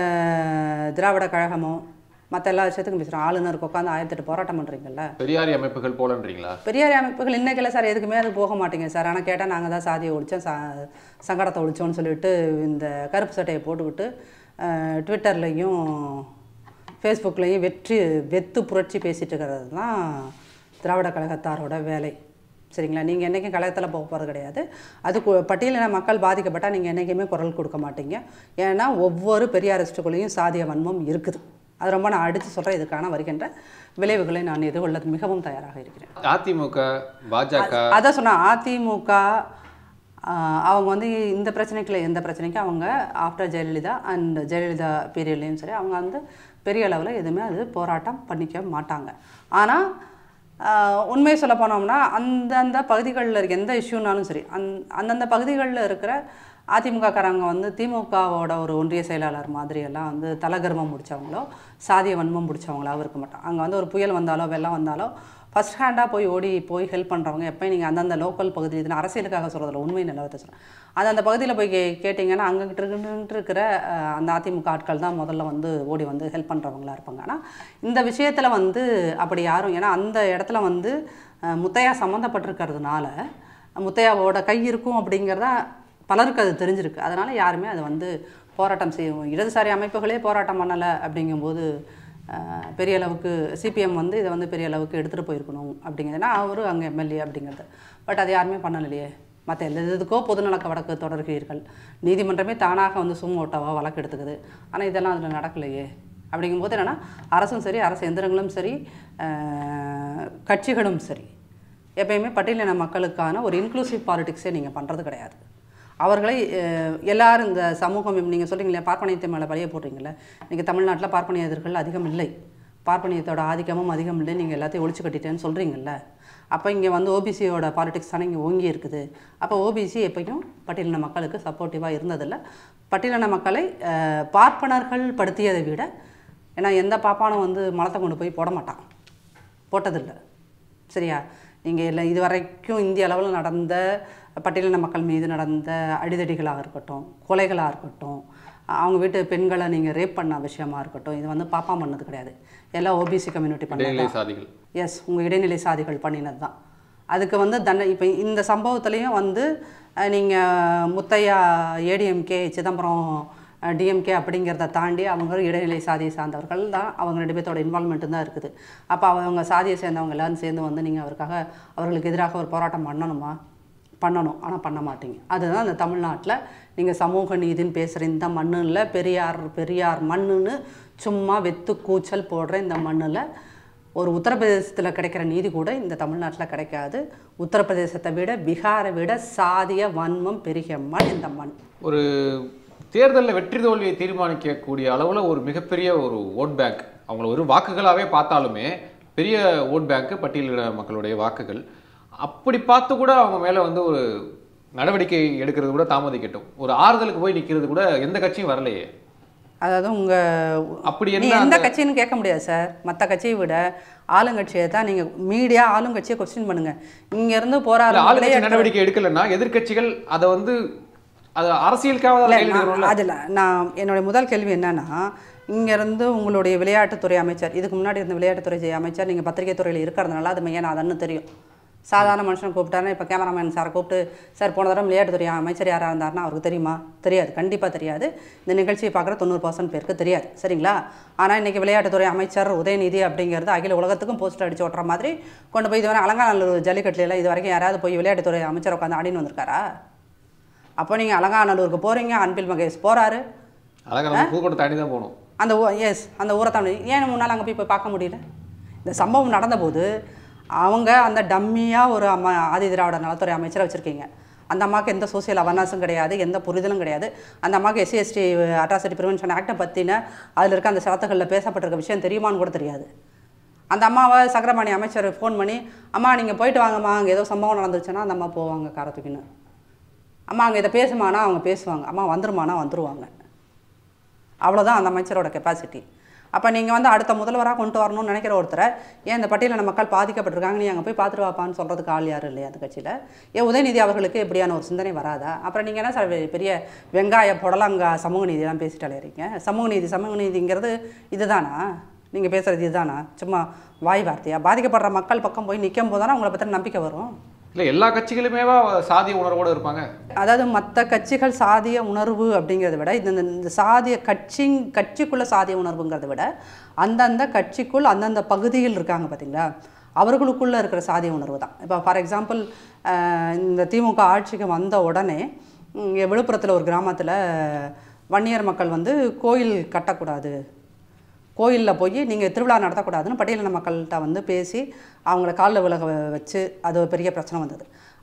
திராவிட கழகமும் மற்ற எல்லா விஷயத்துக்கும் பேசுகிறோம் ஆளுநருக்கு உட்காந்து ஆயிரத்தெட்டு போராட்டம் பண்ணுறீங்கல்ல பெரியாரி அமைப்புகள் போலன்றீங்களா பெரியார் அமைப்புகள் இன்னைக்கில்ல சார் எதுக்குமே அது போக மாட்டேங்க சார் ஆனால் கேட்டால் நாங்கள் தான் சாதியை ஒழிச்சோம் சா சங்கடத்தை ஒழிச்சோம்னு சொல்லிட்டு இந்த கருப்பு சட்டையை போட்டுக்கிட்டு அஹ், ட்விட்டர்லையும் ஃபேஸ்புக்லேயும் வெற்றி வெத்து புரட்சி பேசிட்டு இருக்கிறது தான் திராவிட கழகத்தாரோட வேலை சரிங்களா நீங்கள் என்றைக்கும் கழகத்தில் போக போகிறது கிடையாது அது கு- பட்டியலின மக்கள் பாதிக்கப்பட்டால் நீங்கள் என்றைக்குமே குரல் கொடுக்க மாட்டீங்க ஏன்னா ஒவ்வொரு பெரியாரிஸ்டுக்குள்ளேயும் சாதிய வன்மம் இருக்குது அது ரொம்ப நான் அடித்து சொல்கிறேன் இதுக்கான வருகின்ற விளைவுகளை நான் எதிர்கொள்ள மிகவும் தயாராக இருக்கிறேன் அதிமுக பாஜக அதான் சொன்னேன் அதிமுக ஆஹ் அவங்க வந்து இந்த பிரச்சனைக்குள்ள எந்த பிரச்சனைக்கும் அவங்க ஆஃப்டர் ஜெயலலிதா அண்ட் ஜெயலலிதா பீரியட்லேயும் சரி அவங்க வந்து பெரிய அளவில் எதுவுமே அது போராட்டம் பண்ணிக்க மாட்டாங்க ஆனால் உண்மையை சொல்ல போனோம்னா அந்தந்த பகுதிகளில் இருக்க எந்த இஷ்யூனாலும் சரி அந் அந்தந்த பகுதிகளில் இருக்கிற அதிமுகக்காரங்க வந்து திமுகவோட ஒரு ஒன்றிய செயலாளர் மாதிரியெல்லாம் வந்து தலகர்மம் முடிச்சவங்களோ சாதிய வன்மம் பிடிச்சவங்களாவும் இருக்க மாட்டாங்க அங்கே வந்து ஒரு புயல் வந்தாலோ வெள்ளம் வந்தாலோ ஃபர்ஸ்ட் ஹேண்டாக போய் ஓடி போய் ஹெல்ப் பண்ணுறவங்க எப்போ நீங்கள் அந்தந்த லோக்கல் பகுதி இது நான் அரசியலுக்காக சொல்கிறதில்ல உண்மை நிலவரத்தை சொல்கிறேன் அது அந்த பகுதியில் போய் கே கேட்டிங்கன்னா அங்கிட்டு இருக்கிட்டு இருக்கிற அஹ், அந்த அதிமுக ஆட்கள் தான் முதல்ல வந்து ஓடி வந்து ஹெல்ப் பண்ணுறவங்களா இருப்பாங்க ஆனால் இந்த விஷயத்தில் வந்து அப்படி யாரும் ஏன்னா அந்த இடத்துல வந்து அஹ், முத்தையா சம்மந்தப்பட்டிருக்கிறதுனால முத்தையாவோட கை இருக்கும் அப்படிங்கிறத பலருக்கு அது தெரிஞ்சிருக்கு அதனால் யாருமே அதை வந்து போராட்டம் செய்யும் இடதுசாரி அமைப்புகளே போராட்டம் பண்ணலை அப்படிங்கும்போது அஹ், பெரிய அளவுக்கு சிபிஎம் வந்து இதை வந்து பெரிய அளவுக்கு எடுத்துகிட்டு போயிருக்கணும் அப்படிங்கிறதுனா அவரு அங்கே எம்எல்ஏ அப்படிங்கிறது பட் அது யாருமே பண்ணலையே மற்ற எல்லா இதுக்கோ பொதுநலக்க வழக்கு தொடர்கிறீர்கள் நீதிமன்றமே தானாக வந்து சும் ஓட்டாவாக வழக்கு எடுத்துக்குது ஆனால் இதெல்லாம் அதில் நடக்கலையே அப்படிங்கும்போது என்னென்னா அரசும் சரி அரசு எந்திரங்களும் சரி அஹ், கட்சிகளும் சரி எப்பயுமே பட்டியலின மக்களுக்கான ஒரு இன்க்ளூசிவ் பாலிடிக்ஸே நீங்கள் பண்ணுறது கிடையாது அவர்களை அஹ், எல்லாரும் இந்த சமூகம் நீங்கள் சொல்கிறீங்களே பார்ப்பனியத்தை மேலே பழைய போடுறீங்களே இன்றைக்கி தமிழ்நாட்டில் பார்ப்பனிய எதிர்கள் அதிகம் இல்லை பார்ப்பனியத்தோட ஆதிக்கமும் அதிகம் இல்லை நீங்கள் எல்லாத்தையும் ஒழிச்சு கட்டிட்டேன்னு சொல்கிறீங்கல்ல அப்போ இங்கே வந்து ஓபிசியோட பாலிடிக்ஸ் தானே இங்கே ஓங்கி இருக்குது அப்போ ஓபிசி எப்பயும் பட்டியலின மக்களுக்கு சப்போர்ட்டிவாக இருந்ததில்ல பட்டியலின மக்களை அஹ், பார்ப்பனர்கள் படுத்தியதை விட ஏன்னா எந்த பாப்பானும் வந்து மலத்தை கொண்டு போய் போட மாட்டான் போட்டதில்லை சரியா நீங்கள் இல்லை இது வரைக்கும் இந்திய அளவில் நடந்த பட்டியலின மக்கள் மீது நடந்த அடிதடிகளாக இருக்கட்டும் கொலைகளாக இருக்கட்டும் அவங்க வீட்டு பெண்களை நீங்கள் ரேப் பண்ண விஷயமா இருக்கட்டும் இது வந்து பாப்பா பண்ணது கிடையாது எல்லாம் ஓபிசி கம்யூனிட்டி பண்ணது இடைநிலை சாதிகள் எஸ் உங்கள் இடைநிலை சாதிகள் பண்ணினது தான் அதுக்கு வந்து தண்டனை இப்போ இந்த சம்பவத்துலேயும் வந்து நீங்கள் முத்தையா ஏடிஎம்கே சிதம்பரம் டிஎம்கே அப்படிங்கிறத தாண்டி அவங்க இடைநிலை சாதியை சார்ந்தவர்கள் தான் அவங்க ரெண்டு பேர்த்தோட இன்வால்மெண்ட்டு தான் இருக்குது அப்போ அவங்க சாதியை சேர்ந்தவங்க எல்லாரும் சேர்ந்து வந்து நீங்கள் அவருக்காக அவர்களுக்கு எதிராக ஒரு போராட்டம் பண்ணணுமா பண்ணணும் ஆனால் பண்ண மாட்டீங்க அதுதான் இந்த தமிழ்நாட்டில் நீங்கள் சமூக நீதின்னு பேசுகிற இந்த மண்ணில் பெரியார் பெரியார் மண்ணுன்னு சும்மா வெத்து கூச்சல் போடுற இந்த மண்ணில் ஒரு உத்தரப்பிரதேசத்தில் கிடைக்கிற நீதி கூட இந்த தமிழ்நாட்டில் கிடைக்காது உத்தரப்பிரதேசத்தை விட பீகாரை விட சாதிய வன்மம் பெருகிய மண் இந்த மண் ஒரு தேர்தலில் வெற்றி தோல்வியை தீர்மானிக்கக்கூடிய அளவில் ஒரு மிகப்பெரிய ஒரு ஓட் பேங்க் அவங்கள ஒரு வாக்குகளாகவே பார்த்தாலுமே பெரிய ஓட் பேங்க் பட்டியலின மக்களுடைய வாக்குகள் அப்படி பார்த்து கூட அவங்க மேலே வந்து ஒரு நடவடிக்கை எடுக்கிறது கூட தாமதிக்கட்டும் ஒரு ஆறுதலுக்கு போய் நிற்கிறது கூட எந்த கட்சியும் வரலையே அதாவது உங்கள் அப்படி நீ என்ன எந்த கட்சின்னு கேட்க முடியாது சார் மற்ற கட்சியை விட ஆளுங்கட்சியை தான் நீங்கள் மீடியா ஆளுங்கட்சியை கொஸ்டின் பண்ணுங்கள் இங்கேருந்து இல்ல, போராடுற ஆளுங்கட்சி நடவடிக்கை எடுக்கலைன்னா எதிர்க்கட்சிகள் அதை வந்து அது அரசியலுக்காக தான் கையில் எடுக்கணும்ல அதில் நான் என்னுடைய முதல் கேள்வி என்னன்னா இங்கேருந்து உங்களுடைய விளையாட்டுத்துறை அமைச்சர் இதுக்கு முன்னாடி இருந்த விளையாட்டுத்துறை அமைச்சர் நீங்கள் பத்திரிகை துறையில் இருக்கிறதுனால அது மையனாதன்னு தெரியும் சாதாரண மனுஷனை கூப்பிட்டாருன்னா இப்போ கேமராமேன் சாரை கூப்பிட்டு சார் போன தடவை விளையாட்டுத்துறை அமைச்சர் யாராக இருந்தாருன்னா அவருக்கு தெரியுமா தெரியாது கண்டிப்பாக தெரியாது இந்த நிகழ்ச்சியை பார்க்குற தொண்ணூறு பர்சன்ட் பேருக்கு தெரியாது சரிங்களா ஆனால் இன்றைக்கி விளையாட்டுத்துறை அமைச்சர் உதயநிதி அப்படிங்கிறது அகில உலகத்துக்கும் போஸ்டர் அடிச்சு ஓட்டுற மாதிரி கொண்டு போய் இதுவரை அலங்காநல்லூர் ஜல்லிக்கட்டுல எல்லாம் இது வரைக்கும் யாராவது போய் விளையாட்டுத்துறை அமைச்சர் உட்காந்து ஆடின்னு வந்திருக்காரா அப்போ நீங்கள் அலங்காநல்லூருக்கு போகிறீங்க அன்பில் மகேஷ் போகிறாரு அழகாக நம்ம புதுக்கோட்டை தாண்டி தான் போகணும் அந்த ஊ எஸ் அந்த ஊரை தாண்டி ஏன் முன்னால் அங்கே போய் போய் பார்க்க முடியல இந்த சம்பவம் நடந்தபோது அவங்க அந்த டம்மியாக ஒரு அம்மா ஆதி திராவிட நலத்துறை அமைச்சரை வச்சுருக்கீங்க அந்த அம்மாவுக்கு எந்த சோசியல் அவேர்னஸும் கிடையாது எந்த புரிதலும் கிடையாது அந்த அம்மாவுக்கு எஸ்சி எஸ்டி அட்ராசிட்டி ப்ரிவென்ஷன் ஆக்டை பற்றின அதில் இருக்க அந்த சரத்துகளில் பேசப்பட்டிருக்க விஷயம் தெரியுமான்னு கூட தெரியாது அந்த அம்மாவை சக்கரபாணி அமைச்சர் ஃபோன் பண்ணி அம்மா நீங்கள் போயிட்டு வாங்கம்மா அங்கே ஏதோ சம்பவம் நடந்துச்சுன்னா அந்த அம்மா போவாங்க காரத்துக்குன்னு அம்மா அங்கே இதை பேசுமானா அவங்க பேசுவாங்க அம்மா வந்துருமானா வந்துருவாங்க அவ்வளோதான் அந்த அமைச்சரோட கெப்பாசிட்டி அப்போ நீங்கள் வந்து அடுத்த முதல்வராக கொண்டு வரணும்னு நினைக்கிற ஒருத்தரை ஏன் இந்த பட்டியலின மக்கள் பாதிக்கப்பட்டிருக்காங்க நீ அங்கே போய் பார்த்துட்டு வாப்பான்னு சொல்கிறதுக்கு ஆள் யாரும் இல்லையா அந்த கட்சியில் ஏன் உதயநிதி அவர்களுக்கு இப்படியான ஒரு சிந்தனை வராதா அப்புறம் நீங்கள் என்ன சார் பெ- பெரிய வெங்காய புடலங்கா சமூக நீதியெல்லாம் பேசிட்டு அலையறீங்க சமூக நீதி சமூக நீதிங்கிறது இதுதானா நீங்கள் பேசுகிறது இதுதானா சும்மா வாய் வார்த்தையா பாதிக்கப்படுற மக்கள் பக்கம் போய் நிற்கும் போது தானே உங்களை பற்றின நம்பிக்கை வரும் இல்லை எல்லா கட்சிகளுமேவா சாதிய உணர்வோடு இருப்பாங்க அதாவது மற்ற கட்சிகள் சாதிய உணர்வு அப்படிங்கிறத விட இந்த இந்த- இந்த சாதிய கட்சி கட்சிக்குள்ள சாதிய உணர்வுங்கிறத விட அந்தந்த கட்சிக்குள் அந்தந்த பகுதியில் இருக்காங்க பார்த்தீங்களா அவர்களுக்குள்ள இருக்கிற சாதிய உணர்வு தான் இப்போ ஃபார் எக்ஸாம்பிள் இந்த திமுக ஆட்சிக்கு வந்த உடனே இங்கே விழுப்புரத்தில் ஒரு கிராமத்தில் வன்னியர் மக்கள் வந்து கோயில் கட்டக்கூடாது கோயிலில் போய் நீங்கள் திருவிழா நடத்தக்கூடாதுன்னு பட்டியலின மக்கள்கிட்ட வந்து பேசி அவங்கள காலில் விலக வ- வச்சு அது ஒரு பெரிய பிரச்சனை வந்தது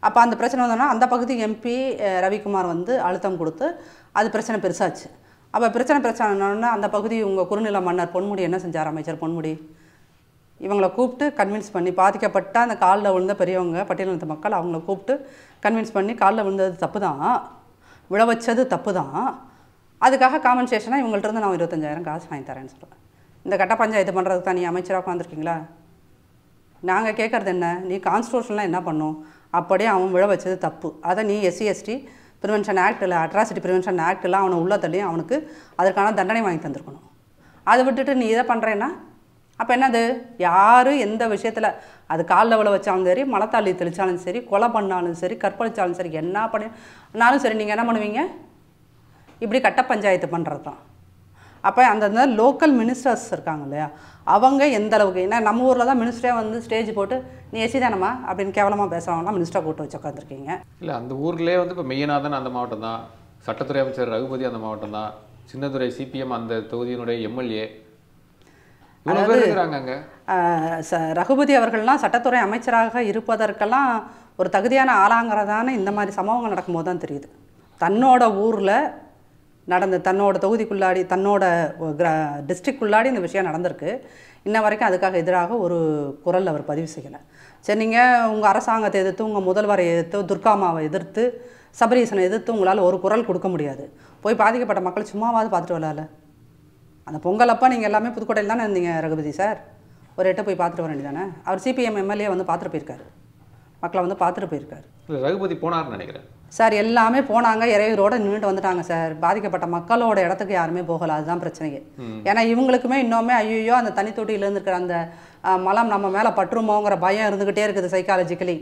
அப்போ அந்த பிரச்சனை வந்தோன்னா அந்த பகுதி எம்பி ரவிக்குமார் வந்து அழுத்தம் கொடுத்து அது பிரச்சனை பெருசாச்சு அப்போ பிரச்சனை பிரச்சனைனா அந்த பகுதி உங்கள் குறுநில மன்னர் பொன்முடி என்ன செஞ்சார் அமைச்சர் பொன்முடி இவங்கள கூப்பிட்டு கன்வின்ஸ் பண்ணி பாதிக்கப்பட்ட அந்த காலில் விழுந்த பெரியவங்க பட்டியலினத்து மக்கள் அவங்கள கூப்பிட்டு கன்வின்ஸ் பண்ணி காலில் விழுந்தது தப்பு தான் விழ வச்சது தப்பு தான் அதுக்காக காம்பன்சேஷனாக இவங்கள்ட்ட இருந்து நான் இருபத்தஞ்சாயிரம் காசு வாங்கி தரேன்னு சொல்கிறேன் இந்த கட்ட பஞ்சாயத்து பண்ணுறதுக்கு தான் நீ அமைச்சராக உட்காந்துருக்கீங்களா நாங்கள் கேட்குறது என்ன நீ கான்ஸ்டியூஷன்லாம் என்ன பண்ணும் அப்படியே அவன் விழ வச்சது தப்பு அதை நீ எஸ்சி எஸ்டி ப்ரிவென்ஷன் ஆக்ட் இல்லை அட்ராசிட்டி ப்ரிவென்ஷன் ஆக்டில் அவனை உள்ள தள்ளி அவனுக்கு அதற்கான தண்டனை வாங்கி தந்திருக்கணும் அதை விட்டுட்டு நீ இதை பண்ணுறேன்னா அப்போ என்னது யார் எந்த விஷயத்தில் அது காலில் விழ வச்சாலும் சரி மலத்தாளி தெளித்தாலும் சரி கொலை பண்ணாலும் சரி கற்பழிச்சாலும் சரி என்ன பண்ணினாலும் சரி நீங்கள் என்ன பண்ணுவீங்க இப்படி கட்ட பஞ்சாயத்து பண்ணுறது தான் அப்போ அந்த லோக்கல் மினிஸ்டர்ஸ் இருக்காங்க இல்லையா அவங்க எந்த அளவுக்கு ஏன்னா நம்ம ஊரில் தான் மினிஸ்டரே வந்து ஸ்டேஜ் போட்டு நீ எசி தானம்மா அப்படின்னு கேவலமாக பேசுகிறவங்களாம் மினிஸ்டரை கூட்டு வச்சு உட்காந்துருக்கீங்க இல்லை அந்த ஊர்லேயே வந்து இப்போ மெய்யநாதன் அந்த மாவட்டம் தான் சட்டத்துறை அமைச்சர் ரகுபதி அந்த மாவட்டம் தான் சின்னதுரை சிபிஎம் அந்த தொகுதியினுடைய எம்எல்ஏ இவ்வளோ பேர் இருக்கிறாங்க அங்கே ஆஹ் ச ரகுபதி அவர்கள்லாம் சட்டத்துறை அமைச்சராக இருப்பதற்கெல்லாம் ஒரு தகுதியான ஆளாங்கிறதான இந்த மாதிரி சம்பவங்கள் நடக்கும்போது தான் தெரியுது தன்னோட ஊரில் நடந்த தன்னோட தொகுதிக்குள்ளாடி தன்னோட டிஸ்ட்ரிக்ட்குள்ளாடி இந்த விஷயம் நடந்திருக்கு இன்ன வரைக்கும் அதுக்காக எதிராக ஒரு குரல் அவர் பதிவு செய்யலை சரி நீங்கள் உங்கள் அரசாங்கத்தை எதிர்த்து உங்கள் முதல்வரை எதிர்த்து துர்காமாவை எதிர்த்து சபரீசனை எதிர்த்து உங்களால் ஒரு குரல் கொடுக்க முடியாது போய் பாதிக்கப்பட்ட மக்கள் சும்மாவாவது பார்த்துட்டு வரலாம்ல அந்த பொங்கல் அப்போ நீங்கள் எல்லாமே புதுக்கோட்டையில் தானே இருந்தீங்க ரகுபதி சார் ஒரு எட்ட போய் பார்த்துட்டு வர வேண்டியதானே அவர் சிபிஎம் எம்எல்ஏ வந்து பார்த்துட்டு போயிருக்காரு மக்களை வந்து பார்த்துட்டு போயிருக்காரு இல்லை ரகுபதி போனார்னு நினைக்கிறேன் சார் எல்லாமே போனாங்க இறையூரோட நின்றுட்டு வந்துட்டாங்க சார் பாதிக்கப்பட்ட மக்களோட இடத்துக்கு யாருமே போகல அதுதான் பிரச்சனையே ஏன்னா இவங்களுக்குமே இன்னுமே ஐயோ அந்த தனி தொட்டியில இருக்கிற அந்த அஹ், மலம் நம்ம மேலே பற்றுமோங்கிற பயம் இருந்துக்கிட்டே இருக்குது சைக்காலஜிக்கலி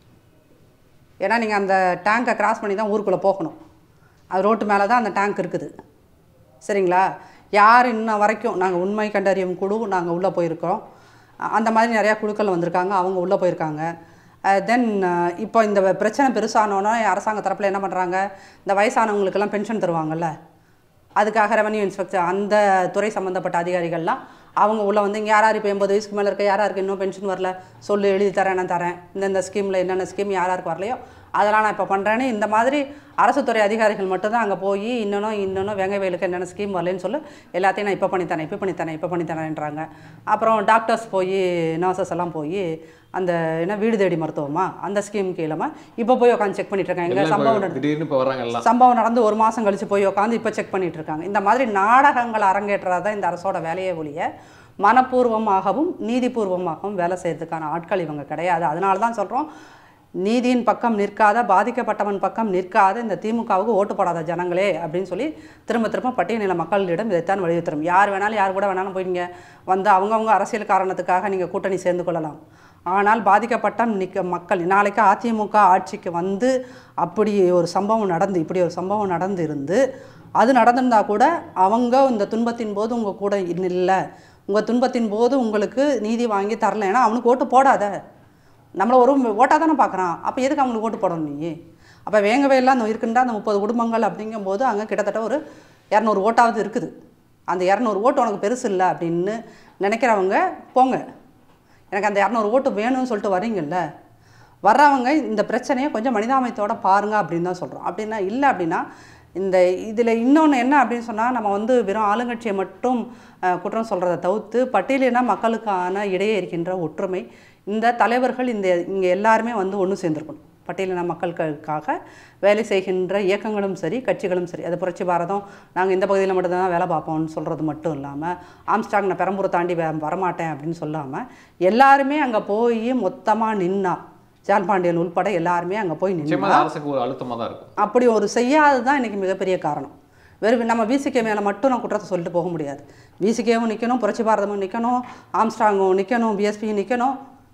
ஏன்னா நீங்கள் அந்த டேங்கை கிராஸ் பண்ணி தான் ஊருக்குள்ளே போகணும் அது ரோட்டு மேலே தான் அந்த டேங்க் இருக்குது சரிங்களா யார் இன்ன வரைக்கும் நாங்கள் உண்மை கண்டறியும் குழு நாங்கள் உள்ளே போயிருக்கோம் அ- அந்த மாதிரி நிறையா குழுக்கள் வந்திருக்காங்க அவங்க உள்ளே போயிருக்காங்க தென் இப்போ இந்த பிரச்சனை பெருசானோன்னா அரசாங்க தரப்பில் என்ன பண்ணுறாங்க இந்த வயசானவங்களுக்கெல்லாம் பென்ஷன் தருவாங்கல்ல அதுக்காக ரெவன்யூ இன்ஸ்பெக்டர் அந்த துறை சம்மந்தப்பட்ட அதிகாரிகள்லாம் அவங்க உள்ள வந்து இங்கே யார் யார் இப்போ எண்பது வயசுக்கு மேலே இருக்க யார் யாருக்கு இன்னும் பென்ஷன் வரல சொல்லு எழுதி தரேன் நான் தரேன் இந்தந்த ஸ்கீமில் என்னென்ன ஸ்கீம் யார் யாருக்கு வரலையோ அதெல்லாம் நான் இப்போ பண்ணுறேன்னு இந்த மாதிரி அரசு துறை அதிகாரிகள் மட்டும்தான் அங்கே போய் இன்னொன்னும் இன்னொன்னும் வெங்க வயலுக்கு என்னென்ன ஸ்கீம் வரலன்னு சொல்லி எல்லாத்தையும் நான் இப்போ பண்ணித்தரேன் இப்போ பண்ணித்தரேன் இப்போ பண்ணித்தரேன்றாங்க அப்புறம் டாக்டர்ஸ் போய் நர்சஸ் எல்லாம் போய் அந்த என்ன வீடு தேடி மருத்துவமா அந்த ஸ்கீம் கீழமா இப்போ போய் உட்காந்து செக் பண்ணிட்டு இருக்காங்க எங்க எல்லாம் சம்பவம் இப்ப நடந்து- திடீர்னு இப்போ வர்றாங்க எல்லாம் சம்பவம் நடந்து ஒரு மாதம் கழிச்சு போய் உட்காந்து இப்போ செக் பண்ணிட்டு இருக்காங்க இந்த மாதிரி நாடகங்கள் அரங்கேற்றதா தான் இந்த அரசோட வேலையே ஒழிய மனப்பூர்வமாகவும் நீதிபூர்வமாகவும் வேலை செய்யறதுக்கான ஆட்கள் இவங்க கிடையாது அதனால தான் சொல்கிறோம் நீதியின் பக்கம் நிற்காத பாதிக்கப்பட்டவன் பக்கம் நிற்காத இந்த திமுகவுக்கு ஓட்டு போடாத ஜனங்களே அப்படின்னு சொல்லி திரும்ப திரும்ப பட்டியலின மக்களிடம் இதைத்தான் வலியுறுத்துறோம் யார் வேணாலும் யார் கூட வேணாலும் போய் நீங்கள் வந்து அவங்கவுங்க அரசியல் காரணத்துக்காக நீங்கள் கூட்டணி சேர்ந்து கொள்ளலாம் ஆனால் பாதிக்கப்பட்ட நிக்க மக்கள் நாளைக்கு அதிமுக ஆட்சிக்கு வந்து அப்படி ஒரு சம்பவம் நடந்து இப்படி ஒரு சம்பவம் நடந்து இருந்து அது நடந்திருந்தா கூட அவங்க இந்த துன்பத்தின் போது உங்கள் கூட இல்லை உங்கள் துன்பத்தின் போது உங்களுக்கு நீதி வாங்கி தரலைன்னா அவனுக்கு ஓட்டு போடாத நம்மளை ஒரு ஓட்டாக தானே பார்க்குறான் அப்போ எதுக்கு அவங்களுக்கு ஓட்டு போடணும் நீ அப்போ வேங்கவேலாம் அந்த இருக்கின்ற அந்த முப்பது குடும்பங்கள் அப்படிங்கும்போது அங்கே கிட்டத்தட்ட ஒரு இரநூறு ஓட்டாவது இருக்குது அந்த இரநூறு ஓட்டு உனக்கு பெருசு இல்லை அப்படின்னு நினைக்கிறவங்க போங்க எனக்கு அந்த இரநூறு ஓட்டு வேணும்னு சொல்லிட்டு வரீங்கல்ல வர்றவங்க இந்த பிரச்சனையை கொஞ்சம் மனிதாமயத்தோட பாருங்க அப்படின்னு தான் சொல்கிறோம் அப்படின்னா இல்லை அப்படின்னா இந்த இதில் இன்னொன்று என்ன அப்படின்னு சொன்னால் நம்ம வந்து வெறும் ஆளுங்கட்சியை மட்டும் அஹ், குற்றம் சொல்கிறத தவிர்த்து பட்டியலின மக்களுக்கான இடையே இருக்கின்ற ஒற்றுமை இந்த தலைவர்கள் இந்த இங்கே எல்லாருமே வந்து ஒன்று சேர்ந்துருக்கணும் பட்டியலின மக்களுக்காக வேலை செய்கின்ற இயக்கங்களும் சரி கட்சிகளும் சரி அது புரட்சி பாரதம் நாங்கள் இந்த பகுதியில் மட்டும்தான் வேலை பார்ப்போம்னு சொல்கிறது மட்டும் இல்லாமல் ஆம்ஸ்டாங் நான் பெரம்பூரை தாண்டி வே- வரமாட்டேன் அப்படின்னு சொல்லாமல் எல்லாருமே அங்கே போய் மொத்தமாக நின்னா ஜான் பாண்டியன் உள்பட எல்லாருமே அங்கே போய் நின்னா நிச்சயமா அது அரசுக்கு ஒரு அழுத்தமாக தான் இருக்கும் அப்படி ஒரு செய்யாதது தான் இன்றைக்கி மிகப்பெரிய காரணம் வெறும் நம்ம விசிகே மேலே மட்டும் நான் குற்றத்தை சொல்லிட்டு போக முடியாது விசிகேவும் நிற்கணும் புரட்சி பாரதமும் நிற்கணும் ஆம்ஸ்ட்ராங்கும் நிற்கணும் பிஎஸ்பியும் நிற்கணும்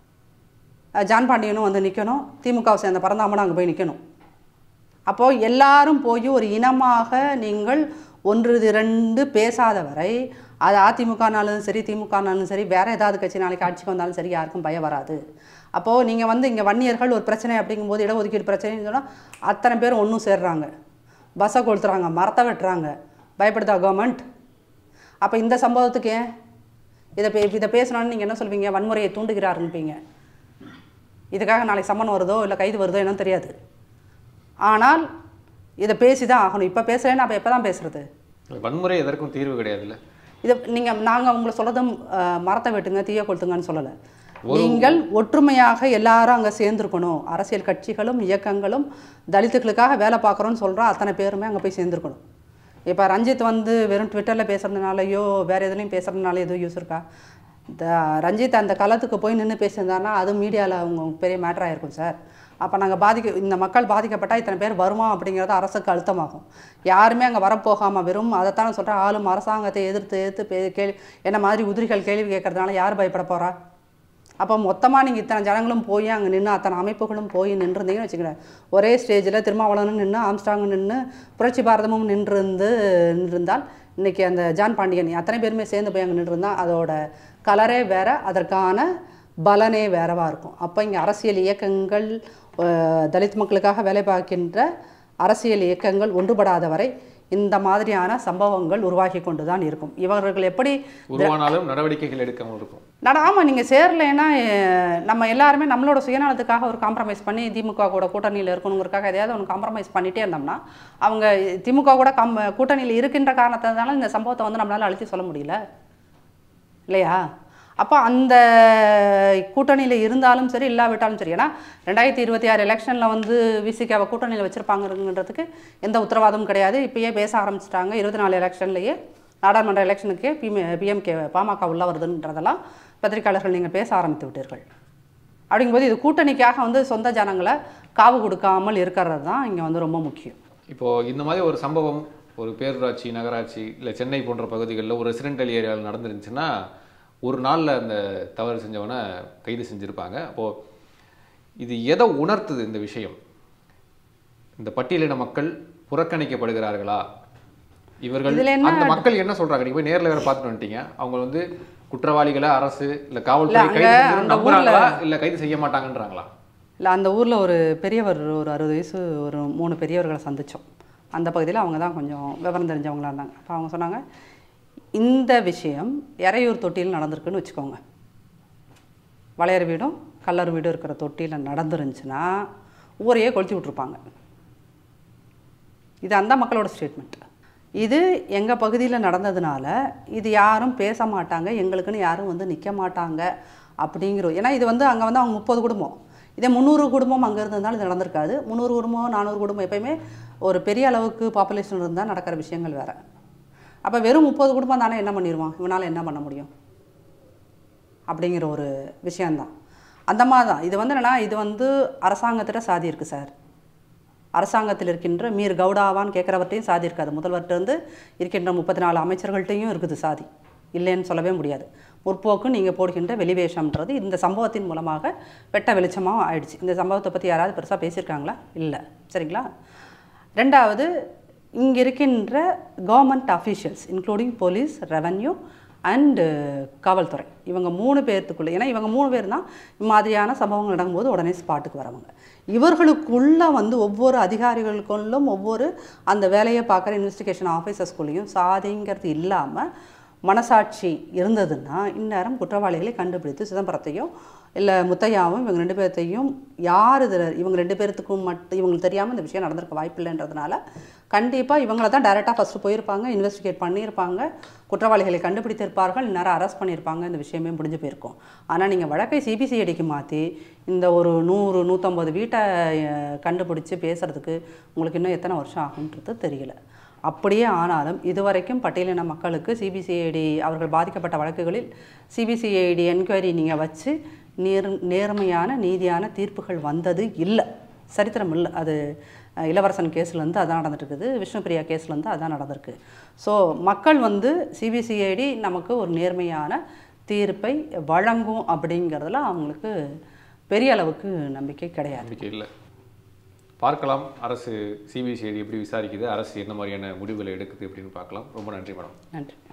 அஹ் ஜான் பாண்டியனும் வந்து நிற்கணும் திமுகவை சேர்ந்த பரந்தாமனும் அங்கே போய் நிற்கணும் அப்போது எல்லாரும் போய் ஒரு இனமாக நீங்கள் ஒன்று இரண்டு பேசாத வரை அது அதிமுகனாலும் சரி திமுகனாலும் சரி வேறு ஏதாவது கட்சி நாளைக்கு ஆட்சிக்கு வந்தாலும் சரி யாருக்கும் பயம் வராது அப்போது நீங்கள் வந்து இங்கே வன்னியர்கள் ஒரு பிரச்சனை அப்படிங்கும்போது இடஒதுக்கீடு பிரச்சனைன்னு சொன்னால் அத்தனை பேரும் ஒன்றும் சேர்றாங்க பஸ்ஸை கொளுத்துறாங்க மரத்தை வெட்டுறாங்க பயப்படுதா கவர்மெண்ட் அப்போ இந்த சம்பவத்துக்கு ஏன் இதை பே இதை பேசணும்னு நீங்கள் என்ன சொல்வீங்க வன்முறையை தூண்டுகிறாருன்னுப்பீங்க இதுக்காக நாளைக்கு சம்மன் வருதோ இல்லை கைது வருதோ என்னன்னு தெரியாது ஆனால் இதை பேசி தான் ஆகணும் இப்போ பேசுகிறேன்னு அப்போ எப்போ தான் பேசுறது வன்முறை எதற்கும் தீர்வு கிடையாதுல்ல இதை நீங்கள் நாங்கள் உங்களை சொல்கிறதும் மரத்தை வெட்டுங்க தீய கொளுத்துங்கன்னு சொல்லலை நீங்கள் ஒற்றுமையாக எல்லாரும் அங்கே சேர்ந்துருக்கணும் அரசியல் கட்சிகளும் இயக்கங்களும் தலித்துகளுக்காக வேலை பார்க்குறோன்னு சொல்கிறோம் அத்தனை பேருமே அங்கே போய் சேர்ந்துருக்கணும் இப்போ ரஞ்சித் வந்து வெறும் ட்விட்டரில் பேசுகிறதுனாலயோ வேறு எதுலேயும் பேசுகிறதுனால எதுவும் யூஸ் இருக்கா இந்த ரஞ்சித் அந்த களத்துக்கு போய் நின்று பேசியிருந்தாருன்னா அது மீடியாவில் அவங்க பெரிய மேட்டராக இருக்கும் சார் அப்போ நாங்கள் பாதிக்க இந்த மக்கள் பாதிக்கப்பட்டால் இத்தனை பேர் வருமா அப்படிங்கிறது அரசுக்கு அழுத்தமாகும் யாருமே அங்கே வரப்போகாமல் வெறும் அதைத்தான் சொல்கிறேன் ஆளும் அரசாங்கத்தை எதிர்த்து எதிர்த்து பே கேள்வி என்ன மாதிரி உதிரிகள் கேள்வி கேட்கறதுனால யார் பயப்பட போகிறா அப்போ மொத்தமாக நீங்கள் இத்தனை ஜனங்களும் போய் அங்கே நின்று அத்தனை அமைப்புகளும் போய் நின்றுருந்தீங்கன்னு வச்சுக்கிறேன் ஒரே ஸ்டேஜில் திருமாவளவனும் நின்று ஆம்ஸ்டாங் நின்று புரட்சி பாரதமும் நின்றிருந்து நின்றிருந்தால் இன்றைக்கி அந்த ஜான் பாண்டியன் அத்தனை பேருமே சேர்ந்து போய் அங்கே நின்றுருந்தால் அதோட கலரே வேற அதற்கான பலனே வேறவா இருக்கும் அப்போ இங்கே அரசியல் இயக்கங்கள் அஹ், தலித் மக்களுக்காக வேலை பார்க்கின்ற அரசியல் இயக்கங்கள் ஒன்றுபடாத வரை இந்த மாதிரியான சம்பவங்கள் உருவாகி கொண்டு தான் இருக்கும் இவர்கள் எப்படி உருவானாலும் நடவடிக்கைகள் எடுக்காமல் இருக்கும் நான் ஆமாம் நீங்கள் சேரலைன்னா அஹ், நம்ம எல்லாருமே நம்மளோட சுயநலத்துக்காக ஒரு காம்ப்ரமைஸ் பண்ணி திமுக கூட கூட்டணியில் இருக்கணுங்கிறதுக்காக எதையாவது ஒன்று காம்ப்ரமைஸ் பண்ணிட்டே இருந்தோம்னா அவங்க திமுக கூட கம் கூட்டணியில் இருக்கின்ற காரணத்தினால இந்த சம்பவத்தை வந்து நம்மளால அழுத்தி சொல்ல முடியல இல்லையா அப்போ அந்த கூட்டணியில் இருந்தாலும் சரி இல்லாவிட்டாலும் சரி ஏன்னா ரெண்டாயிரத்தி இருபத்தி ஆறு எலெக்ஷனில் வந்து விசிகாவை கூட்டணியில் வச்சுருப்பாங்கிறதுக்கு எந்த உத்தரவாதமும் கிடையாது இப்பயே பேச ஆரம்பிச்சிட்டாங்க இருபத்தி நாலு எலெக்ஷன்லேயே நாடாளுமன்ற எலெக்ஷனுக்கே பிஎம் பிஎம்கே பாமக உள்ள வருதுன்றதெல்லாம் பத்திரிகையாளர்கள் நீங்கள் பேச ஆரம்பித்து விட்டீர்கள் அப்படிங்கும்போது இது கூட்டணிக்காக வந்து சொந்த ஜனங்களை காவு கொடுக்காமல் இருக்கிறது தான் இங்கே வந்து ரொம்ப முக்கியம் இப்போ இந்த மாதிரி ஒரு சம்பவம் ஒரு பேரூராட்சி நகராட்சி இல்லை சென்னை போன்ற பகுதிகளில் ஒரு ரெசிடென்டல் ஏரியாவில் நடந்துருந்துச்சுன்னா ஒரு நாளில் அந்த தவறு செஞ்சவனை கைது செஞ்சுருப்பாங்க அப்போது இது எதை உணர்த்துது இந்த விஷயம் இந்த பட்டியலின மக்கள் புறக்கணிக்கப்படுகிறார்களா இவர்கள் இதுல என்ன அந்த மக்கள் என்ன சொல்றாங்க நீங்க போய் நேர்ல வேற பார்த்துட்டு வந்துட்டீங்க அவங்க வந்து குற்றவாளிகளை அரசு இல்ல காவல்துறை இல்ல, கைது அங்க செஞ்சிரும் அந்த நம்புறாங்களா இல்ல கைது செய்ய மாட்டாங்கன்றாங்களா இல்லை அந்த ஊரில் ஒரு பெரியவர் ஒரு அறுபது வயசு ஒரு மூணு பெரியவர்களை சந்தித்தோம் அந்த பகுதியில் அவங்க தான் கொஞ்சம் விவரம் தெரிஞ்சவங்களா இருந்தாங்க அப்போ அவங்க சொன்னாங்க இந்த விஷயம் எறையூர் தொட்டியில் நடந்திருக்குன்னு வச்சுக்கோங்க வளையர் வீடும் கல்லர் வீடும் இருக்கிற தொட்டியில் நடந்துருந்துச்சுன்னா ஊரையே கொளுத்தி விட்ருப்பாங்க இது அந்த மக்களோட ஸ்டேட்மெண்ட் இது எங்கள் பகுதியில் நடந்ததுனால இது யாரும் பேச மாட்டாங்க எங்களுக்குன்னு யாரும் வந்து நிற்க மாட்டாங்க அப்படிங்கிற ஏன்னா இது வந்து அங்கே வந்து அவங்க முப்பது குடும்பம் இதே முந்நூறு குடும்பம் அங்கே இருந்ததுனால இது நடந்திருக்காது முந்நூறு குடும்பம் நானூறு குடும்பம் எப்பயுமே ஒரு பெரிய அளவுக்கு பாப்புலேஷன் இருந்தால் நடக்கிற விஷயங்கள் வேறு அப்போ வெறும் முப்பது குடும்பம் தானே என்ன பண்ணிடுவான் இவனால் என்ன பண்ண முடியும் அப்படிங்கிற ஒரு விஷயந்தான் அந்த மாதிரி தான் இது வந்து என்னன்னா இது வந்து அரசாங்கத்திட்ட சாதி இருக்குது சார் அரசாங்கத்தில் இருக்கின்ற மீர் கவுடாவான்னு கேட்குறவர்கிட்டையும் சாதி இருக்காது முதல்வர்கிட்ட இருந்து இருக்கின்ற முப்பத்தி நாலு அமைச்சர்கள்ட்டையும் இருக்குது சாதி இல்லைன்னு சொல்லவே முடியாது முற்போக்கு நீங்கள் போடுகின்ற வெளிவேஷம்ன்றது இந்த சம்பவத்தின் மூலமாக வெட்ட வெளிச்சமாக ஆயிடுச்சு இந்த சம்பவத்தை பற்றி யாராவது பெருசாக பேசியிருக்காங்களா இல்லை சரிங்களா ரெண்டாவது இங்கே இருக்கின்ற government officials including police revenue and காவல்துறை இவங்க மூணு பேர்த்துக்குள்ளே ஏன்னா இவங்க மூணு பேர் தான் இம்மாதிரியான சம்பவங்கள் நடக்கும்போது உடனே ஸ்பாட்டுக்கு வரவங்க இவர்களுக்குள்ள வந்து ஒவ்வொரு அதிகாரிகளுக்குள்ளும் ஒவ்வொரு அந்த வேலையை பார்க்குற இன்வெஸ்டிகேஷன் ஆஃபீஸர்ஸ்குள்ளேயும் சாதிங்கிறது இல்லாமல் மனசாட்சி இருந்ததுன்னா இந்நேரம் குற்றவாளிகளை கண்டுபிடித்து சிதம்பரத்தையும் இல்லை முத்தையாவும் இவங்க ரெண்டு பேர்த்தையும் யார் இதில் இவங்க ரெண்டு பேர்த்துக்கும் மட்டும் இவங்களுக்கு தெரியாமல் இந்த விஷயம் நடந்திருக்க வாய்ப்பில்லைன்றதுனால கண்டிப்பாக இவங்கள தான் டைரெக்டாக ஃபஸ்ட்டு போயிருப்பாங்க இன்வெஸ்டிகேட் பண்ணியிருப்பாங்க குற்றவாளிகளை கண்டுபிடித்திருப்பார்கள் இந்நேரம் அரெஸ்ட் பண்ணியிருப்பாங்க இந்த விஷயமே முடிஞ்சு போயிருக்கும் ஆனால் நீங்கள் வழக்கை சிபிசிஐடிக்கு மாற்றி இந்த ஒரு நூறு நூற்றம்பது வீட்டை அஹ், கண்டுபிடிச்சு பேசுகிறதுக்கு உங்களுக்கு இன்னும் எத்தனை வருஷம் ஆகுன்றது தெரியல அப்படியே ஆனாலும் இதுவரைக்கும் பட்டியலின மக்களுக்கு சிபிசிஐடி அவர்கள் பாதிக்கப்பட்ட வழக்குகளில் சிபிசிஐடி என்கொயரி நீங்கள் வச்சு நேர் நேர்மையான நீதியான தீர்ப்புகள் வந்தது இல்லை சரித்திரம் இல்லை அது அஹ், இளவரசன் கேஸ்லேருந்து அதான் நடந்துட்டுருக்குது விஷ்ணுபிரியா கேஸ்லேருந்து அதான் நடந்திருக்கு ஸோ மக்கள் வந்து சிபிசிஐடி நமக்கு ஒரு நேர்மையான தீர்ப்பை வழங்கும் அப்படிங்கிறதுல அவங்களுக்கு பெரிய அளவுக்கு நம்பிக்கை கிடையாது நம்பிக்கை இல்லை பார்க்கலாம் அரசு சிபிசிஐடி எப்படி விசாரிக்குது அரசு என்ன மாதிரியான முடிவுகளை எடுக்குது அப்படின்னு பார்க்கலாம் ரொம்ப நன்றி மேடம் நன்றி